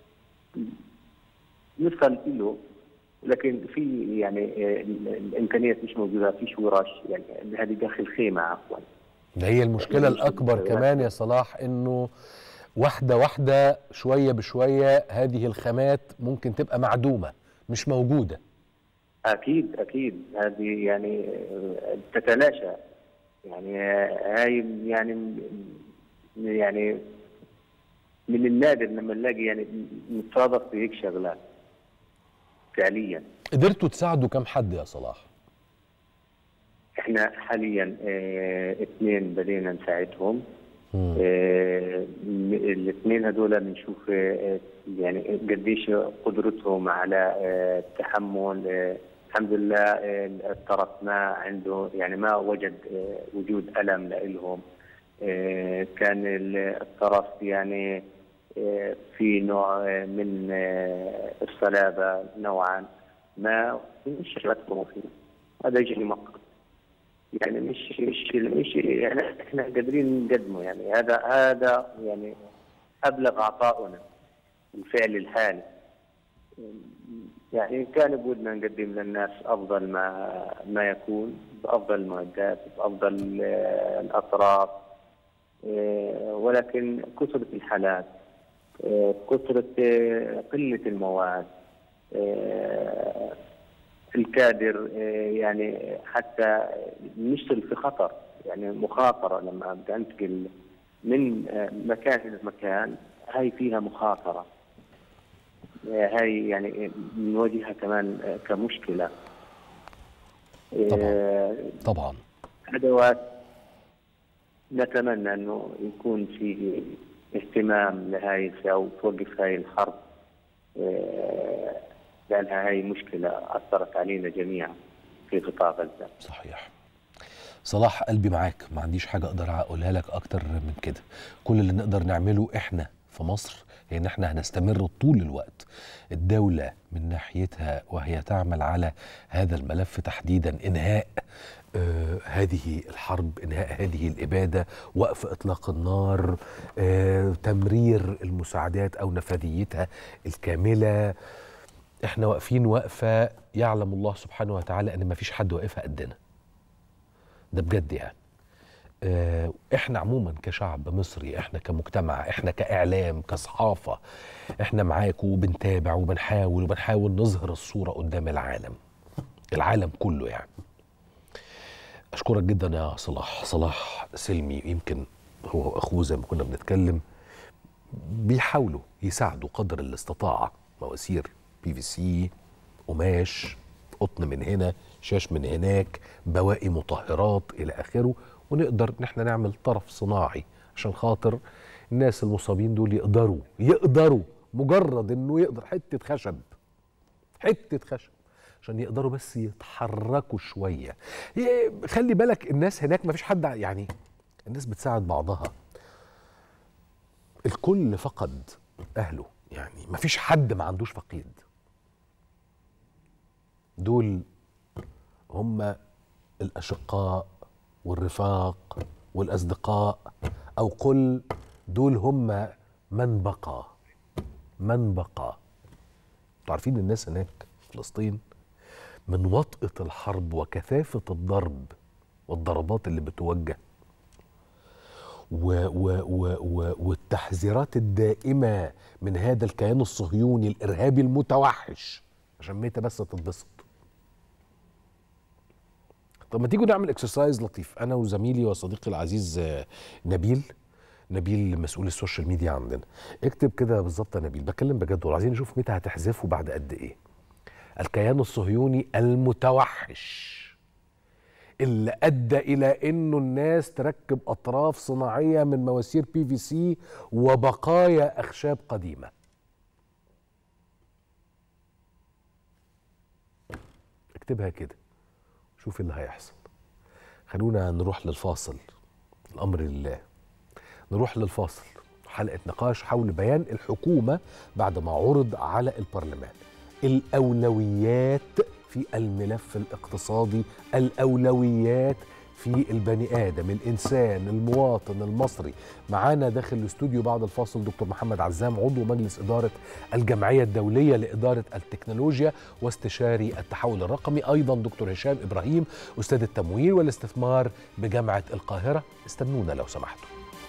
نوصل له لكن في يعني آه، ال- الامكانيات مش موجوده فيش ورش يعني هذه داخل خيمه عفوا ده هي المشكله مش الاكبر بالضبط. كمان يا صلاح انه واحده واحده شويه بشويه هذه الخامات ممكن تبقى معدومه مش موجوده اكيد اكيد هذه يعني آه، تتلاشى يعني آه، هاي يعني يعني من النادر لما نلاقي يعني نتصادف بهيك شغلات فعليا قدرتوا تساعدوا كم حد يا صلاح احنا حاليا اه اثنين بدينا نساعدهم مم. اه الاثنين هذول بنشوف اه يعني قديش قدرتهم على اه التحمل اه الحمد لله اه الطرف ما عنده يعني ما وجد اه وجود الم لهم اه كان ال- الطرف يعني اه في نوع اه من اه الصلابه نوعا ما مش شغلتهم فيه هذا يجي مؤقت يعني مش مش مش يعني احنا قادرين نقدمه يعني هذا هذا يعني ابلغ عطاؤنا الفعل الحالي يعني كان بودنا نقدم للناس افضل ما ما يكون بافضل المعدات بافضل آه، الاطراف آه، ولكن كثره الحالات آه، كثره آه، قله المواد آه، الكادر آه، يعني حتى نشتغل في خطر يعني مخاطرة لما بدي أنتقل من آه، مكان إلى مكان هاي فيها مخاطرة آه، هاي يعني نواجهها كمان آه، كمشكلة آه، طبعا أدوات نتمنى أنه يكون في اهتمام لهاي أو توقف هاي الحرب آه، لأنها هاي مشكلة أثرت علينا جميعا في قطاع غزة صحيح صلاح قلبي معاك ما عنديش حاجة أقدر أقولها لك أكتر من كده كل اللي نقدر نعمله إحنا في مصر هي إن إحنا هنستمر طول الوقت الدولة من ناحيتها وهي تعمل على هذا الملف تحديدا إنهاء آه هذه الحرب إنهاء هذه الإبادة وقف إطلاق النار آه تمرير المساعدات أو نفاذيتها الكاملة احنا واقفين وقفه يعلم الله سبحانه وتعالى ان ما فيش حد واقفها قدنا ده بجد يعني آه، احنا عموما كشعب مصري احنا كمجتمع احنا كاعلام كصحافه احنا معاكم وبنتابع وبنحاول وبنحاول نظهر الصوره قدام العالم العالم كله يعني اشكرك جدا يا صلاح صلاح سلمي يمكن هو واخوه زي ما كنا بنتكلم بيحاولوا يساعدوا قدر الاستطاعه مواسير بي في سي قماش قطن من هنا شاش من هناك بواقي مطهرات الى اخره ونقدر ان احنا نعمل طرف صناعي عشان خاطر الناس المصابين دول يقدروا يقدروا مجرد انه يقدر حته خشب حته خشب عشان يقدروا بس يتحركوا شويه ي- خلي بالك الناس هناك ما فيش حد ع- يعني الناس بتساعد بعضها الكل فقد اهله يعني ما فيش حد ما عندوش فقيد دول هم الاشقاء والرفاق والاصدقاء او قل دول هم من بقى من بقى انتوا عارفين الناس هناك في فلسطين من وطأة الحرب وكثافة الضرب والضربات اللي بتوجه و و و و والتحذيرات الدائمة من هذا الكيان الصهيوني الإرهابي المتوحش عشان ميتة بس تتبسط طب ما تيجوا نعمل اكسرسايز لطيف انا وزميلي وصديقي العزيز آه، نبيل نبيل مسؤول السوشيال ميديا عندنا اكتب كده بالظبط يا نبيل بتكلم بجد والله عايزين نشوف متى هتحذفه بعد قد ايه الكيان الصهيوني المتوحش اللي ادى الى انه الناس تركب اطراف صناعيه من مواسير بي في سي وبقايا اخشاب قديمه اكتبها كده شوف اللي هيحصل خلونا نروح للفاصل الامر لله نروح للفاصل حلقه نقاش حول بيان الحكومه بعد ما عرض على البرلمان الاولويات في الملف الاقتصادي الاولويات في البني ادم الانسان المواطن المصري معانا داخل الاستوديو بعد الفاصل دكتور محمد عزام عضو مجلس اداره الجمعيه الدوليه لاداره التكنولوجيا واستشاري التحول الرقمي ايضا دكتور هشام ابراهيم استاذ التمويل والاستثمار بجامعه القاهره استنونا لو سمحتوا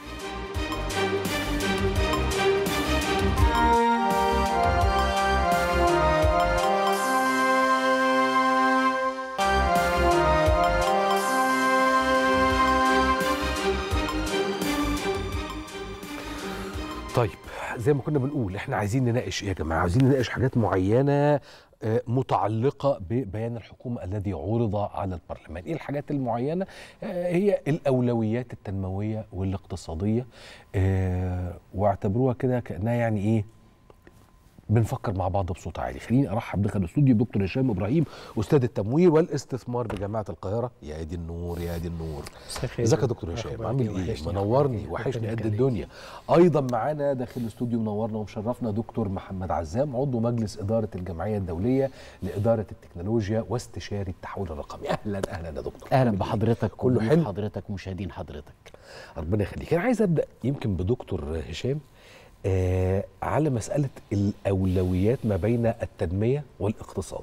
طيب زي ما كنا بنقول احنا عايزين نناقش ايه يا جماعه عايزين نناقش حاجات معينه آه، متعلقه ببيان الحكومه الذي عرض على البرلمان ايه الحاجات المعينه آه، هي الاولويات التنمويه والاقتصاديه آه، واعتبروها كده كانها يعني ايه بنفكر مع بعض بصوت عالي خليني ارحب داخل الاستوديو بدكتور هشام ابراهيم استاذ التمويل والاستثمار بجامعه القاهره يا دي النور يا دي النور ازيك يا دكتور هشام عامل ايه منورني وحشني قد الدنيا ايضا معانا داخل الاستوديو منورنا ومشرفنا دكتور محمد عزام عضو مجلس اداره الجمعيه الدوليه لاداره التكنولوجيا واستشاري التحول الرقمي اهلا اهلا يا دكتور اهلا عامل إيه؟ بحضرتك كله وضيوف حلو حضرتك ومشاهدين حضرتك ربنا يخليك انا عايز ابدا يمكن بدكتور هشام آه على مساله الاولويات ما بين التنميه والاقتصاد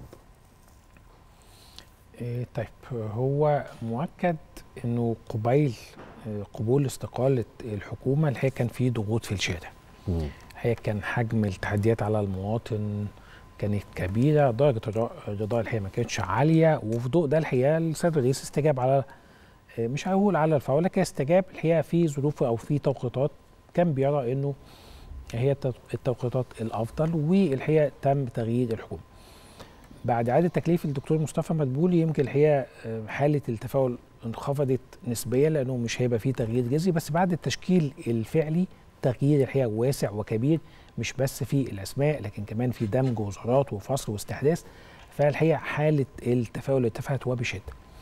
إيه طيب هو مؤكد انه قبيل آه، قبول استقاله الحكومه الحقيقه كان في ضغوط في الشارع الحقيقه كان حجم التحديات على المواطن كانت كبيره درجه الر- الرضا الحقيقه ما كانتش عاليه وفي ضوء ده الحقيقه السيد الرئيس استجاب على آه، مش هقول على الفور لكن استجاب الحقيقه في ظروف او في توقيتات كان بيرى انه هي التو- التوقيتات الافضل والحقيقه تم تغيير الحكومه بعد اعاده تكليف الدكتور مصطفى مدبولي يمكن الحقيقه آه، حاله التفاؤل انخفضت نسبيا لانه مش هيبقى فيه تغيير جذري بس بعد التشكيل الفعلي تغيير الحقيقه واسع وكبير مش بس في الاسماء لكن كمان في دمج وزارات وفصل واستحداث فالحقيقه حاله التفاؤل ارتفعت وبشده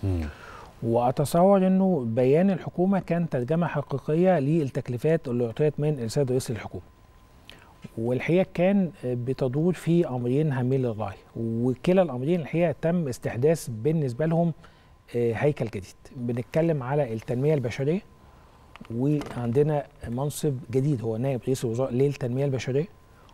واتصور انه بيان الحكومه كان ترجمه حقيقيه للتكليفات اللي اعطيت من السيد رئيس الحكومه والحقيقه كان بتدور في امرين هامين للغايه وكلا الامرين الحقيقه تم استحداث بالنسبه لهم آه، هيكل جديد بنتكلم على التنميه البشريه وعندنا منصب جديد هو نائب رئيس الوزراء للتنميه البشريه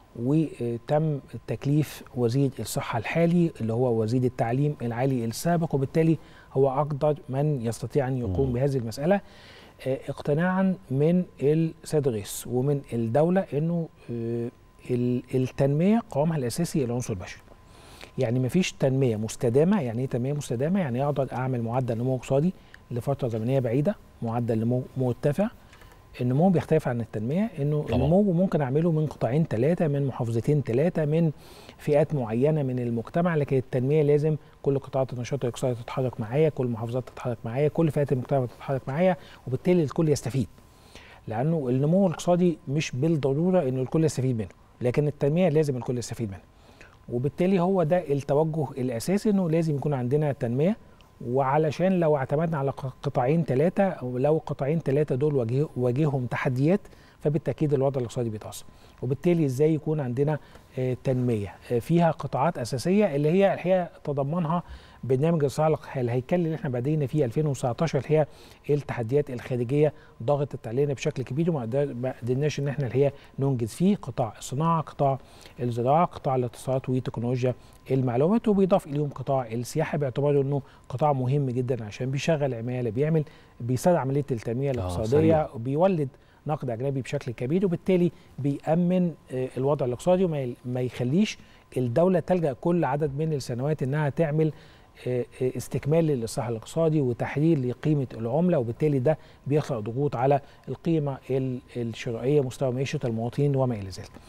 وتم تكليف وزير الصحه الحالي اللي هو وزير التعليم العالي السابق وبالتالي هو اقدر من يستطيع ان يقوم مم. بهذه المساله آه، اقتناعا من السيد الرئيس ومن الدوله انه آه، ال- التنميه قوامها الاساسي العنصر البشري. يعني مفيش تنميه مستدامه، يعني ايه تنميه مستدامه؟ يعني اقدر اعمل معدل نمو اقتصادي لفتره زمنيه بعيده، معدل نمو مرتفع. النمو بيختلف عن التنميه انه طبعاً. النمو ممكن اعمله من قطاعين ثلاثه من محافظتين ثلاثه من فئات معينه من المجتمع لكن التنميه لازم كل قطاعات النشاط الاقتصادي تتحرك معايا كل المحافظات تتحرك معايا كل فئات المجتمع تتحرك معايا وبالتالي الكل يستفيد لانه النمو الاقتصادي مش بالضروره انه الكل يستفيد منه لكن التنميه لازم الكل يستفيد منها وبالتالي هو ده التوجه الاساسي انه لازم يكون عندنا تنميه وعلشان لو اعتمدنا على ق- قطاعين ثلاثه او لو قطاعين ثلاثه دول واجه- واجههم تحديات فبالتاكيد الوضع الاقتصادي بيتاثر وبالتالي ازاي يكون عندنا آه، تنميه آه، فيها قطاعات اساسيه اللي هي الحقيقه تضمنها برنامج الاصلاح الهيكلي اللي احنا بدينا فيه 2019 اللي هي التحديات الخارجيه ضغطت علينا بشكل كبير وما قدر- ما قدرناش ان احنا الحقيقه ننجز فيه قطاع الصناعه قطاع الزراعه قطاع الاتصالات وتكنولوجيا المعلومات وبيضاف اليهم قطاع السياحه باعتباره انه قطاع مهم جدا عشان بيشغل عماله بيعمل بيساعد عمليه التنميه الاقتصاديه سريع. وبيولد نقد اجنبي بشكل كبير وبالتالي بيامن آه، الوضع الاقتصادي وما ي- ما يخليش الدوله تلجا كل عدد من السنوات انها تعمل آه، آه، استكمال للاصلاح الاقتصادي وتحرير لقيمه العمله وبالتالي ده بيخلق ضغوط على القيمه ال- الشرائيه مستوى معيشه المواطنين وما الى ذلك.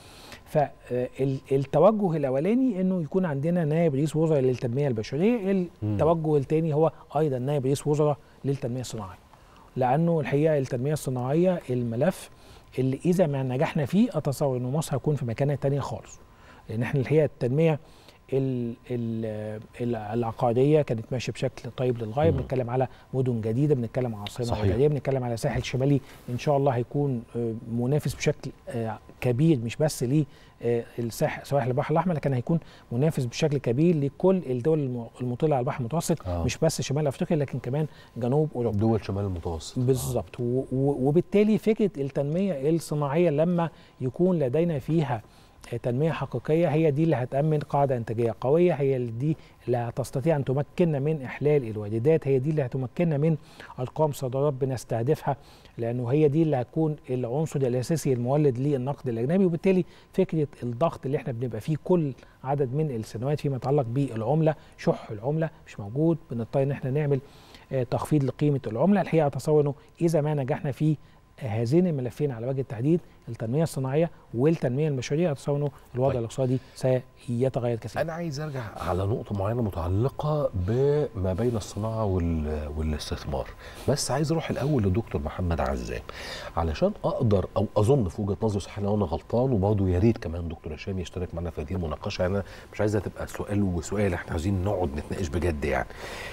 فالتوجه الاولاني انه يكون عندنا نائب رئيس وزراء للتنميه البشريه التوجه الثاني هو ايضا نائب رئيس وزراء للتنميه الصناعيه لانه الحقيقه التنميه الصناعيه الملف اللي اذا ما نجحنا فيه اتصور انه مصر هتكون في مكانه تانية خالص لان احنا الحقيقه التنميه ال- ال- ال- العقاريه كانت ماشيه بشكل طيب للغايه مم. بنتكلم على مدن جديده بنتكلم على عاصمه صحيح. اداريه بنتكلم على ساحل شمالي ان شاء الله هيكون آه، منافس بشكل آه، كبير مش بس ليه آه، الساحل سواحل البحر الاحمر لكن هيكون منافس بشكل كبير لكل الدول الم- المطله على البحر المتوسط آه. مش بس شمال افريقيا لكن كمان جنوب اوروبا دول شمال المتوسط بالظبط و- و- وبالتالي فكره التنميه الصناعيه لما يكون لدينا فيها تنميه حقيقيه هي دي اللي هتامن قاعده انتاجيه قويه هي دي اللي هتستطيع ان تمكننا من احلال الواردات هي دي اللي هتمكننا من ارقام صادرات بنستهدفها لانه هي دي اللي هتكون العنصر الاساسي المولد للنقد الاجنبي وبالتالي فكره الضغط اللي احنا بنبقى فيه كل عدد من السنوات فيما يتعلق بالعمله شح العمله مش موجود بنضطر ان احنا نعمل آه، تخفيض لقيمه العمله الحقيقه اتصور انه اذا ما نجحنا في هذين الملفين على وجه التحديد التنميه الصناعيه والتنميه البشريه اتصور انه الوضع طيب. الاقتصادي سيتغير كثيرا انا عايز ارجع على نقطه معينه متعلقه بما بين الصناعه وال... والاستثمار بس عايز اروح الاول لدكتور محمد عزام علشان اقدر او اظن في وجهه نظري صحيح لو انا غلطان وبرضه يا ريت كمان دكتور هشام يشترك معنا في هذه المناقشه يعني انا مش عايزها تبقى سؤال وسؤال احنا عايزين نقعد نتناقش بجد يعني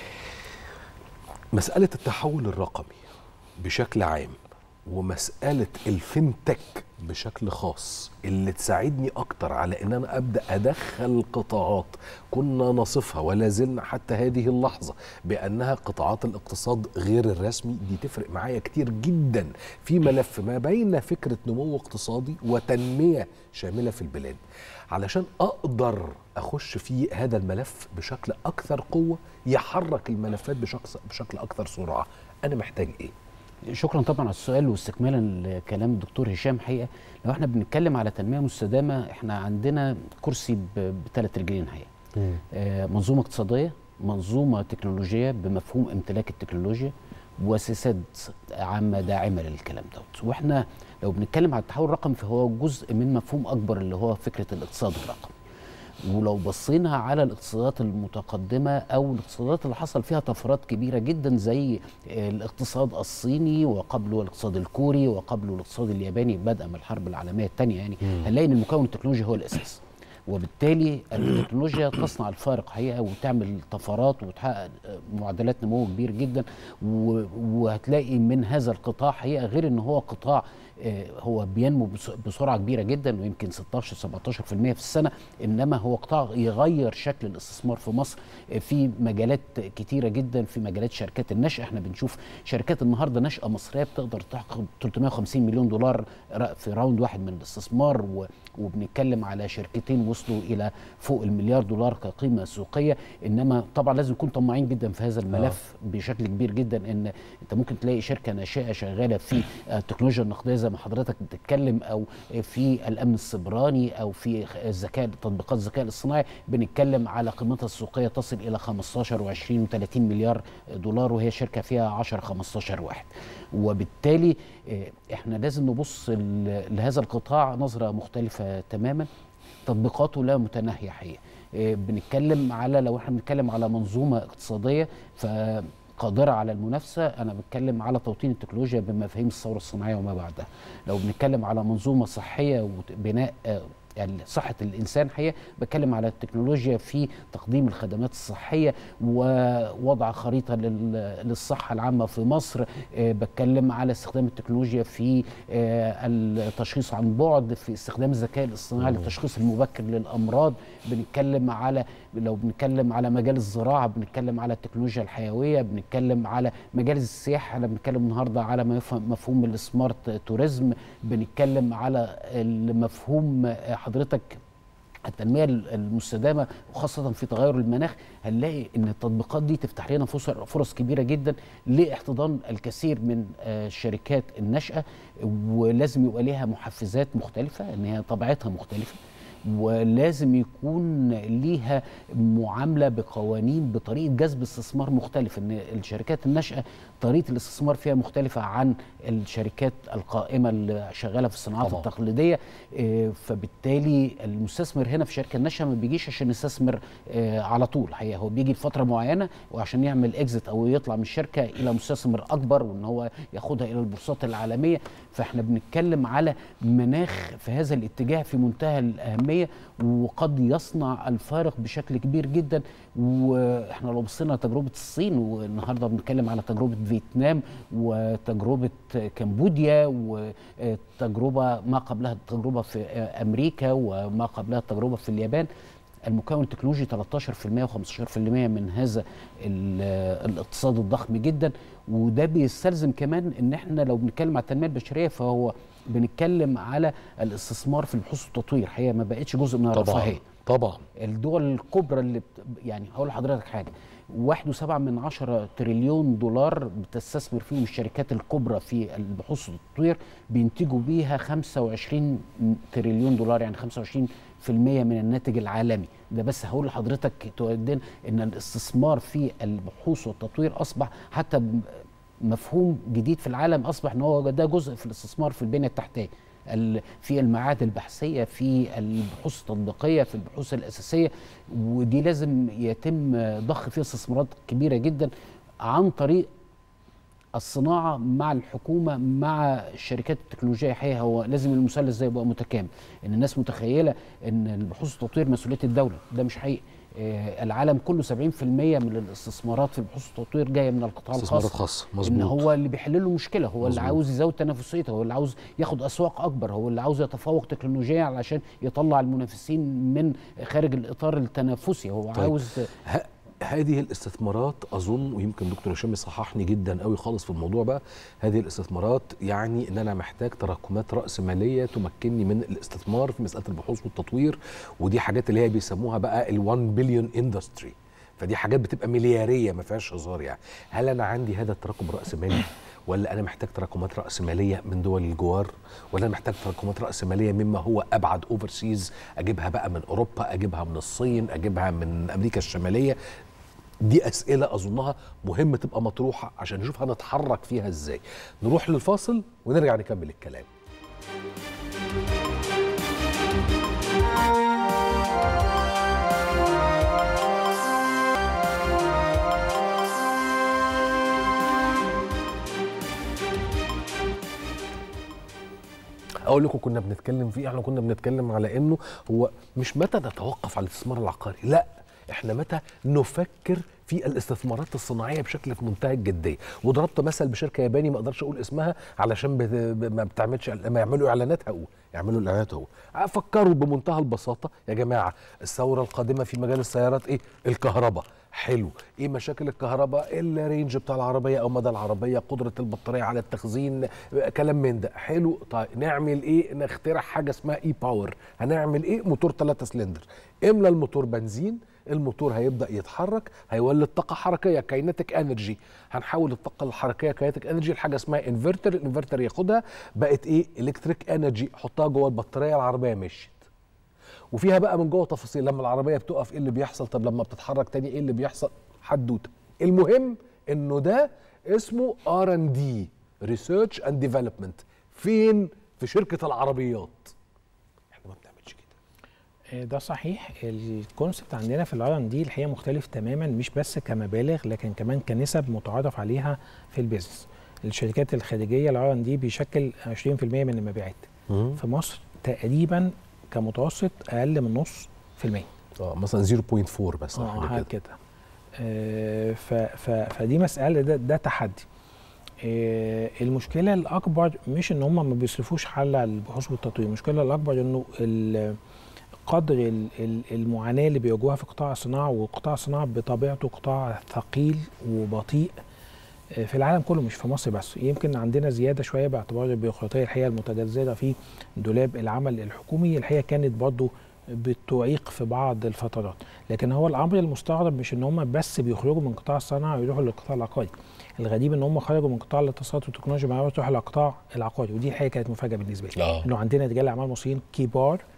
مساله التحول الرقمي بشكل عام ومساله الفinتك بشكل خاص اللي تساعدني اكتر على ان انا ابدا ادخل قطاعات كنا نصفها ولا زلنا حتى هذه اللحظه بانها قطاعات الاقتصاد غير الرسمي دي تفرق معايا كتير جدا في ملف ما بين فكره نمو اقتصادي وتنميه شامله في البلاد علشان اقدر اخش في هذا الملف بشكل اكثر قوه يحرك الملفات بشكل بشكل اكثر سرعه انا محتاج ايه شكرا طبعا على السؤال واستكمالا لكلام الدكتور هشام حقيقه لو احنا بنتكلم على تنميه مستدامه احنا عندنا كرسي بثلاث رجلين حقيقه آه، منظومه اقتصاديه منظومه تكنولوجيه بمفهوم امتلاك التكنولوجيا وسياسات عامه داعمه للكلام دوت واحنا لو بنتكلم على التحول الرقمي فهو جزء من مفهوم اكبر اللي هو فكره الاقتصاد الرقمي ولو بصينا على الاقتصادات المتقدمه او الاقتصادات اللي حصل فيها طفرات كبيره جدا زي الاقتصاد الصيني وقبله الاقتصاد الكوري وقبله الاقتصاد الياباني بدءا من الحرب العالميه الثانيه يعني هنلاقي ان المكون التكنولوجي هو الاساس وبالتالي التكنولوجيا تصنع الفارق حقيقه وتعمل طفرات وتحقق معدلات نمو كبير جدا و- وهتلاقي من هذا القطاع حقيقه غير ان هو قطاع آه، هو بينمو بس- بسرعه كبيره جدا ويمكن 16 17% في السنه انما هو قطاع يغير شكل الاستثمار في مصر آه، في مجالات كتيره جدا في مجالات شركات النشأ احنا بنشوف شركات النهارده نشأة مصريه بتقدر تحقق 350 مليون دولار ر- في راوند واحد من الاستثمار و وبنتكلم على شركتين وصلوا الى فوق المليار دولار كقيمه سوقيه انما طبعا لازم نكون طماعين جدا في هذا الملف آه. بشكل كبير جدا ان انت ممكن تلاقي شركه ناشئه شغاله في آه، التكنولوجيا النقديه زي ما حضرتك بتتكلم او في الامن السيبراني او في خ- الذكاء تطبيقات الذكاء الاصطناعي بنتكلم على قيمتها السوقيه تصل الى 15 و20 و30 مليار دولار وهي شركه فيها 10 15 واحد وبالتالي آه، احنا لازم نبص ل- لهذا القطاع نظره مختلفه تماما تطبيقاته لا متناهيه حقيقه آه، بنتكلم على لو احنا بنتكلم على منظومه اقتصاديه فقادره على المنافسه انا بتكلم على توطين التكنولوجيا بمفاهيم الثوره الصناعيه وما بعدها لو بنتكلم على منظومه صحيه وبناء آه، يعني صحة الإنسان حقيقة بتكلم على التكنولوجيا في تقديم الخدمات الصحية ووضع خريطة لل- للصحة العامة في مصر آه، بتكلم على استخدام التكنولوجيا في آه، التشخيص عن بعد في استخدام الذكاء الاصطناعي للتشخيص المبكر للأمراض بنتكلم على لو بنتكلم على مجال الزراعة بنتكلم على التكنولوجيا الحيوية بنتكلم على مجال السياحة احنا بنتكلم النهاردة على ما يفهم مفهوم السمارت توريزم بنتكلم على المفهوم آه، حضرتك التنميه المستدامه وخاصه في تغير المناخ هنلاقي ان التطبيقات دي تفتح لنا فرص فرص كبيره جدا لاحتضان الكثير من آه، شركات النشأة ولازم يبقى ليها محفزات مختلفه ان هي طبيعتها مختلفه ولازم يكون ليها معامله بقوانين بطريقه جذب استثمار مختلف ان الشركات الناشئه طريقه الاستثمار فيها مختلفه عن الشركات القائمه اللي شغاله في الصناعات طبعاً. التقليديه آه، فبالتالي المستثمر هنا في الشركه الناشئه ما بيجيش عشان يستثمر آه، على طول الحقيقه هو بيجي لفتره معينه وعشان يعمل اكزيت او يطلع من الشركه الى مستثمر اكبر وان هو ياخدها الى البورصات العالميه فاحنا بنتكلم على مناخ في هذا الاتجاه في منتهى الاهميه وقد يصنع الفارق بشكل كبير جدا واحنا لو بصينا لتجربه الصين والنهارده بنتكلم على تجربه فيتنام وتجربه كمبوديا وتجربه ما قبلها تجربه في امريكا وما قبلها تجربه في اليابان المكون التكنولوجي 13% و15% من هذا ال- الاقتصاد الضخم جدا وده بيستلزم كمان ان احنا لو بنتكلم على التنميه البشريه فهو بنتكلم على الاستثمار في البحوث والتطوير هي ما بقتش جزء من الرفاهيه طبعا الدول الكبرى اللي بت... يعني هقول لحضرتك حاجه واحد وسبعة من عشرة تريليون دولار بتستثمر فيهم الشركات الكبرى في البحوث والتطوير بينتجوا بيها 25 تريليون دولار يعني 25 في المية من الناتج العالمي ده بس هقول لحضرتك تؤدين ان الاستثمار في البحوث والتطوير اصبح حتى ب- مفهوم جديد في العالم اصبح ان هو ده جزء في الاستثمار في البنيه التحتيه ال- في المعاهد البحثيه في البحوث التطبيقيه في البحوث الاساسيه ودي لازم يتم ضخ فيها استثمارات كبيره جدا عن طريق الصناعه مع الحكومه مع الشركات التكنولوجيه الحقيقه هو لازم المثلث ده يبقى متكامل ان الناس متخيله ان البحوث والتطوير مسؤوليه الدوله ده مش حقيقي آه، العالم كله 70% من الاستثمارات في البحوث والتطوير جايه من القطاع استثمارات الخاص خاصه ان مظبوط هو اللي بيحل له المشكله هو اللي مظبوط. عاوز يزود تنافسيته هو اللي عاوز ياخد اسواق اكبر هو اللي عاوز يتفوق تكنولوجيا علشان يطلع المنافسين من خارج الاطار التنافسي هو طيب. عاوز ه- هذه الاستثمارات اظن ويمكن دكتور هشام يصححني جدا قوي خالص في الموضوع بقى هذه الاستثمارات يعني ان انا محتاج تراكمات راس ماليه تمكنني من الاستثمار في مساله البحوث والتطوير ودي حاجات اللي هي بيسموها بقى ال1 بليون اندستري فدي حاجات بتبقى ملياريه ما فيهاش هزار يعني هل انا عندي هذا التراكم راس مالي ولا انا محتاج تراكمات راس ماليه من دول الجوار ولا انا محتاج تراكمات راس ماليه مما هو ابعد اوفرسيز اجيبها بقى من اوروبا اجيبها من الصين اجيبها من امريكا الشماليه دي اسئله اظنها مهم تبقى مطروحه عشان نشوف هنتحرك فيها ازاي نروح للفاصل ونرجع نكمل الكلام اقول لكم كنا بنتكلم فيه احنا كنا بنتكلم على انه هو مش متى نتوقف على الاستثمار العقاري لا احنا متى نفكر في الاستثمارات الصناعيه بشكل في منتهى الجديه وضربت مثل بشركه ياباني ما اقدرش اقول اسمها علشان بت... ب- ما بتعملش لما يعملوا اعلانات هقول يعملوا الاعلانات هو فكروا بمنتهى البساطه يا جماعه الثوره القادمه في مجال السيارات ايه الكهرباء حلو ايه مشاكل الكهرباء الرينج بتاع العربيه او مدى العربيه قدره البطاريه على التخزين كلام من ده حلو طيب نعمل ايه نخترع حاجه اسمها اي باور هنعمل ايه موتور 3 سلندر املى الموتور بنزين الموتور هيبدا يتحرك هيولد طاقه حركيه كاينتيك انرجي هنحول الطاقه الحركيه كاينتيك انرجي لحاجه اسمها انفرتر الانفرتر ياخدها بقت ايه الكتريك انرجي حطها جوه البطاريه العربيه مشيت وفيها بقى من جوه تفاصيل لما العربيه بتقف ايه اللي بيحصل طب لما بتتحرك تاني ايه اللي بيحصل حدوته المهم انه ده اسمه ار ان دي ريسيرش اند ديفلوبمنت فين في شركه العربيات احنا ما بنعملش كده آه، ده صحيح الكونسبت عندنا في الار ان دي الحقيقه مختلف تماما مش بس كمبالغ لكن كمان كنسب متعارف عليها في البيزنس الشركات الخارجيه الار ان دي بيشكل 20% من المبيعات في مصر تقريبا كمتوسط اقل من نص في المية اه مثلا 0.4 بس أو اه حاجه حاجه كده كده آه، ف ف فدي مساله ده, ده تحدي آه، المشكله الاكبر مش ان هم ما بيصرفوش على البحوث والتطوير المشكله الاكبر انه ال- قدر ال- ال- المعاناه اللي بيواجهوها في قطاع الصناعه وقطاع الصناعه بطبيعته قطاع ثقيل وبطيء آه، في العالم كله مش في مصر بس يمكن عندنا زياده شويه باعتبار البيروقراطيه الحقيقه المتجذره في دولاب العمل الحكومي الحقيقه كانت برضه بتعيق في بعض الفترات لكن هو الامر المستغرب مش ان هم بس بيخرجوا من قطاع الصناعه ويروحوا للقطاع العقاري الغريب ان هم خرجوا من قطاع الاتصالات والتكنولوجيا معلومات يروحوا للقطاع العقاري ودي الحقيقه كانت مفاجاه بالنسبه لي آه. انه عندنا رجال اعمال مصريين كبار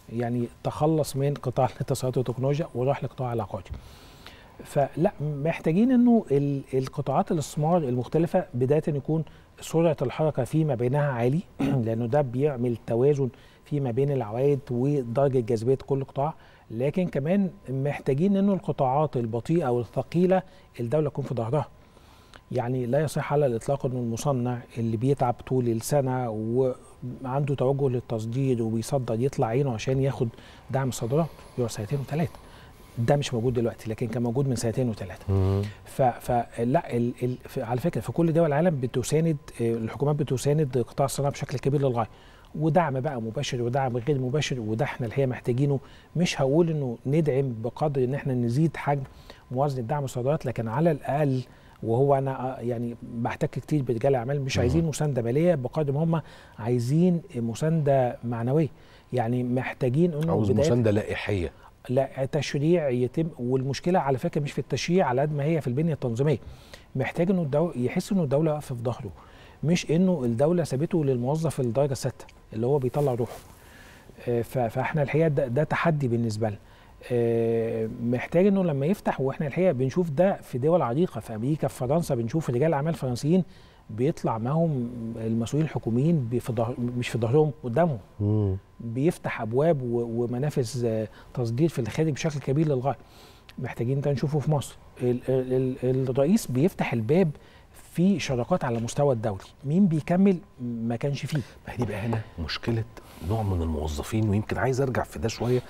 يعني تخلص من قطاع الاتصالات والتكنولوجيا وراح لقطاع العقاري فلا محتاجين انه ال- القطاعات الاستثمار المختلفه بدايه يكون سرعه الحركه فيما بينها عالي لانه ده بيعمل توازن فيما بين العوائد ودرجه جاذبيه كل قطاع لكن كمان محتاجين انه القطاعات البطيئه والثقيله الدوله تكون في ظهرها يعني لا يصح على الاطلاق انه المصنع اللي بيتعب طول السنه وعنده توجه للتصدير وبيصدر يطلع عينه عشان ياخد دعم صادرات يقعد سنتين وثلاثه ده مش موجود دلوقتي لكن كان موجود من سنتين وثلاثه ف- فلا ال ال ف- على فكره في كل دول العالم بتساند آه، الحكومات بتساند قطاع الصناعه بشكل كبير للغايه ودعم بقى مباشر ودعم غير مباشر وده احنا الحقيقه محتاجينه مش هقول انه ندعم بقدر ان احنا نزيد حجم موازنه دعم الصادرات لكن على الاقل وهو انا آه، يعني بحتك كتير برجال اعمال مش عايزين مسانده ماليه بقدر ما هم عايزين مسانده معنويه يعني محتاجين انه عاوز بداية- مسانده لائحيه لا تشريع يتم والمشكله على فكره مش في التشريع على قد ما هي في البنيه التنظيميه محتاج انه الدو... يحس انه الدوله واقفه في ظهره مش انه الدوله سابته للموظف الدرجه السادسه اللي هو بيطلع روحه آه، ف- فاحنا الحقيقه ده, ده تحدي بالنسبه لنا آه، محتاج انه لما يفتح واحنا الحقيقه بنشوف ده في دول عريقه في امريكا في فرنسا بنشوف رجال اعمال فرنسيين بيطلع معاهم المسؤولين الحكوميين بي- في ظهر مش في ظهرهم قدامهم بيفتح ابواب و- ومنافذ آه، تصدير في الخارج بشكل كبير للغايه محتاجين ده نشوفه في مصر ال ال ال الرئيس بيفتح الباب في شراكات على مستوى الدولي مين بيكمل ما كانش فيه ما هي دي بقى هنا مشكله نوع من الموظفين ويمكن عايز ارجع في ده شويه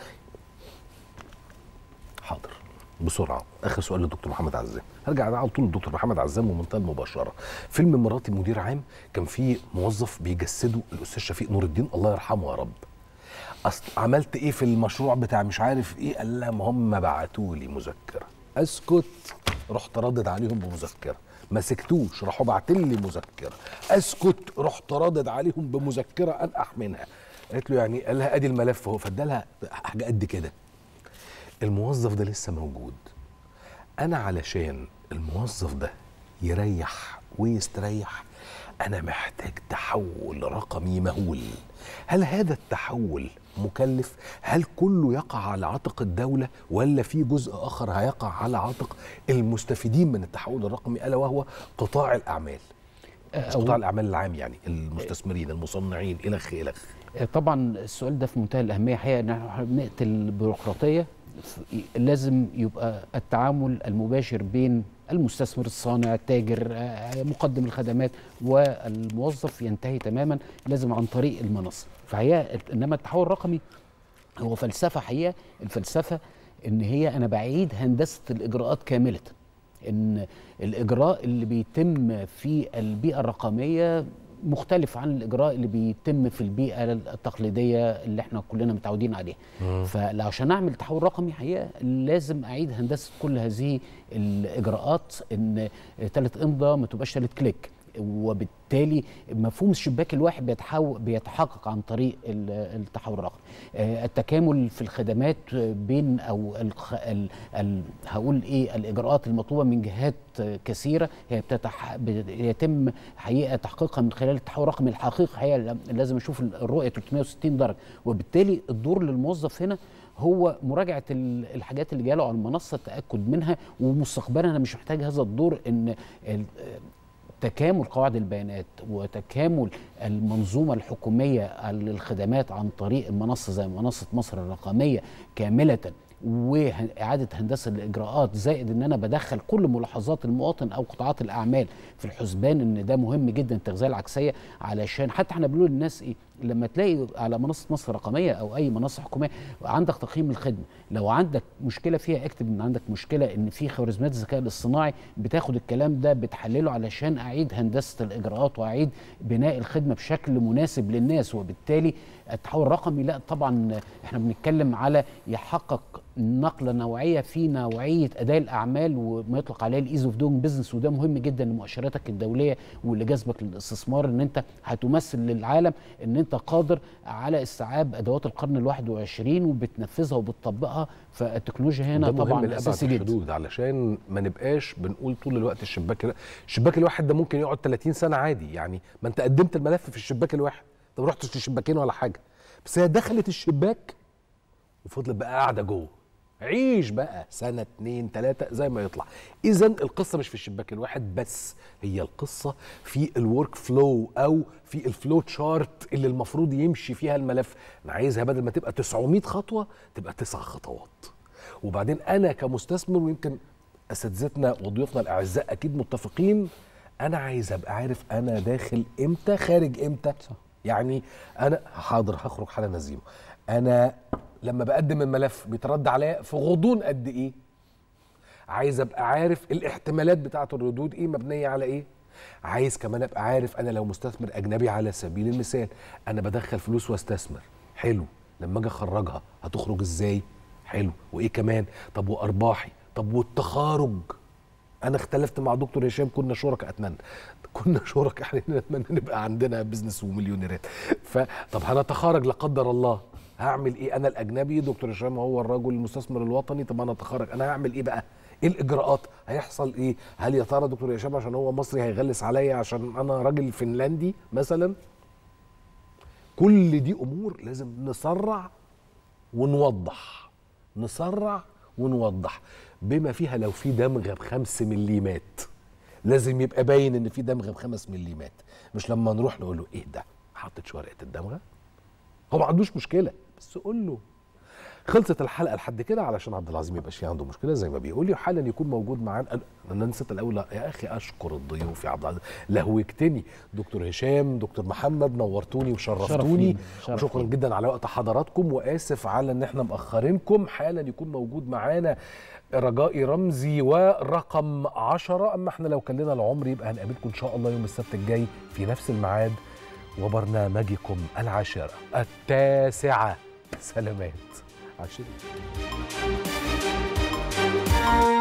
حاضر بسرعه اخر سؤال للدكتور محمد عزام هرجع على طول للدكتور محمد عزام ومنتهى المباشره فيلم مراتي مدير عام كان فيه موظف بيجسده الاستاذ شفيق نور الدين الله يرحمه يا رب اصل عملت ايه في المشروع بتاع مش عارف ايه قال لا ما هم بعتوا لي مذكره اسكت رحت ردد عليهم بمذكره ما سكتوش راحوا باعتين لي مذكره اسكت رحت ردد عليهم بمذكره انقح منها قالت له يعني قال لها ادي الملف اهو فادالها حاجه قد كده الموظف ده لسه موجود انا علشان الموظف ده يريح ويستريح انا محتاج تحول رقمي مهول هل هذا التحول مكلف هل كله يقع على عاتق الدولة ولا في جزء آخر هيقع على عاتق المستفيدين من التحول الرقمي ألا وهو قطاع الأعمال مش قطاع الأعمال العام يعني المستثمرين المصنعين إلخ إلخ طبعا السؤال ده في منتهى الاهميه حقيقه ان احنا بنقتل البيروقراطيه لازم يبقى التعامل المباشر بين المستثمر الصانع التاجر آه، مقدم الخدمات والموظف ينتهي تماما لازم عن طريق المنصه فهي انما التحول الرقمي هو فلسفه حقيقه الفلسفه ان هي انا بعيد هندسه الاجراءات كامله ان الاجراء اللي بيتم في البيئه الرقميه مختلف عن الاجراء اللي بيتم في البيئه التقليديه اللي احنا كلنا متعودين عليها فعشان اعمل تحول رقمي حقيقه لازم اعيد هندسه كل هذه الاجراءات ان ثالث امضاء ما تبقاش ثالث كليك وبالتالي مفهوم الشباك الواحد بيتحول بيتحقق عن طريق ال- التحول الرقمي آه، التكامل في الخدمات بين او الخ... ال... ال... هقول ايه الاجراءات المطلوبه من جهات كثيره هي بتتح... بيتم حقيقه تحقيقها من خلال التحول الرقمي الحقيقي حقيقه لازم اشوف الرؤيه 360 درجه وبالتالي الدور للموظف هنا هو مراجعه ال- الحاجات اللي جاله على المنصه التاكد منها ومستقبلا انا مش محتاج هذا الدور ان ال- تكامل قواعد البيانات وتكامل المنظومه الحكوميه للخدمات عن طريق المنصه زي منصه مصر الرقميه كامله واعاده هندسه الاجراءات زائد ان انا بدخل كل ملاحظات المواطن او قطاعات الاعمال في الحسبان ان ده مهم جدا التغذيه العكسيه علشان حتى احنا بنقول للناس ايه لما تلاقي على منصه مصر الرقميه او اي منصه حكوميه عندك تقييم الخدمه لو عندك مشكله فيها اكتب ان عندك مشكله ان في خوارزميات الذكاء الاصطناعي بتاخد الكلام ده بتحلله علشان اعيد هندسه الاجراءات واعيد بناء الخدمه بشكل مناسب للناس وبالتالي التحول الرقمي لا طبعا احنا بنتكلم على يحقق نقله نوعيه في نوعيه اداء الاعمال وما يطلق عليه الايز اوف دوينج بزنس وده مهم جدا لمؤشراتك الدوليه واللي جذبك للاستثمار ان انت هتمثل للعالم ان انت قادر على استيعاب ادوات القرن الواحد وعشرين وبتنفذها وبتطبقها فالتكنولوجيا هنا ده مهم طبعا لأبعد اساسي جدا الحدود علشان ما نبقاش بنقول طول الوقت الشباك ال- الشباك الواحد ده ممكن يقعد 30 سنه عادي يعني ما انت قدمت الملف في الشباك الواحد انت ما رحتش لشباكين ولا حاجه بس هي دخلت الشباك وفضلت بقى قاعده جوه عيش بقى سنه اتنين تلاته زي ما يطلع اذا القصه مش في الشباك الواحد بس هي القصه في الورك فلو او في الفلو تشارت اللي المفروض يمشي فيها الملف انا عايزها بدل ما تبقى 900 خطوه تبقى تسع خطوات وبعدين انا كمستثمر ويمكن اساتذتنا وضيوفنا الاعزاء اكيد متفقين انا عايز ابقى عارف انا داخل امتى خارج امتى صح. يعني انا حاضر هخرج حالا نزيمه انا لما بقدم الملف بيترد عليا في غضون قد ايه عايز ابقى عارف الاحتمالات بتاعه الردود ايه مبنيه على ايه عايز كمان ابقى عارف انا لو مستثمر اجنبي على سبيل المثال انا بدخل فلوس واستثمر حلو لما اجي اخرجها هتخرج ازاي حلو وايه كمان طب وارباحي طب والتخارج انا اختلفت مع دكتور هشام كنا شركاء اتمنى كنا شركاء احنا نتمنى نبقى عندنا بزنس ومليونيرات فطب هنتخارج لا قدر الله هعمل ايه انا الاجنبي دكتور هشام هو الرجل المستثمر الوطني طب انا اتخرج انا هعمل ايه بقى ايه الاجراءات هيحصل ايه هل يا ترى دكتور هشام عشان هو مصري هيغلس عليا عشان انا راجل فنلندي مثلا كل دي امور لازم نسرع ونوضح نسرع ونوضح بما فيها لو في دمغه بخمس مليمات لازم يبقى باين ان في دمغه بخمس مليمات مش لما نروح نقول له ايه ده حطيتش ورقه الدمغه هو ما عندوش مشكله بس قول له خلصت الحلقه لحد كده علشان عبد العظيم يبقاش في عنده مشكله زي ما بيقول لي وحالا يكون موجود معانا انا نسيت الاول يا اخي اشكر الضيوف يا عبد العزيز لهوجتني دكتور هشام دكتور محمد نورتوني وشرفتوني شرف وشكرا لينا. جدا على وقت حضراتكم واسف على ان احنا مأخرينكم حالا يكون موجود معانا رجائي رمزي ورقم عشرة اما احنا لو كان لنا العمر يبقى هنقابلكم ان شاء الله يوم السبت الجاي في نفس الميعاد وبرنامجكم العاشرة التاسعة سلامات عشرين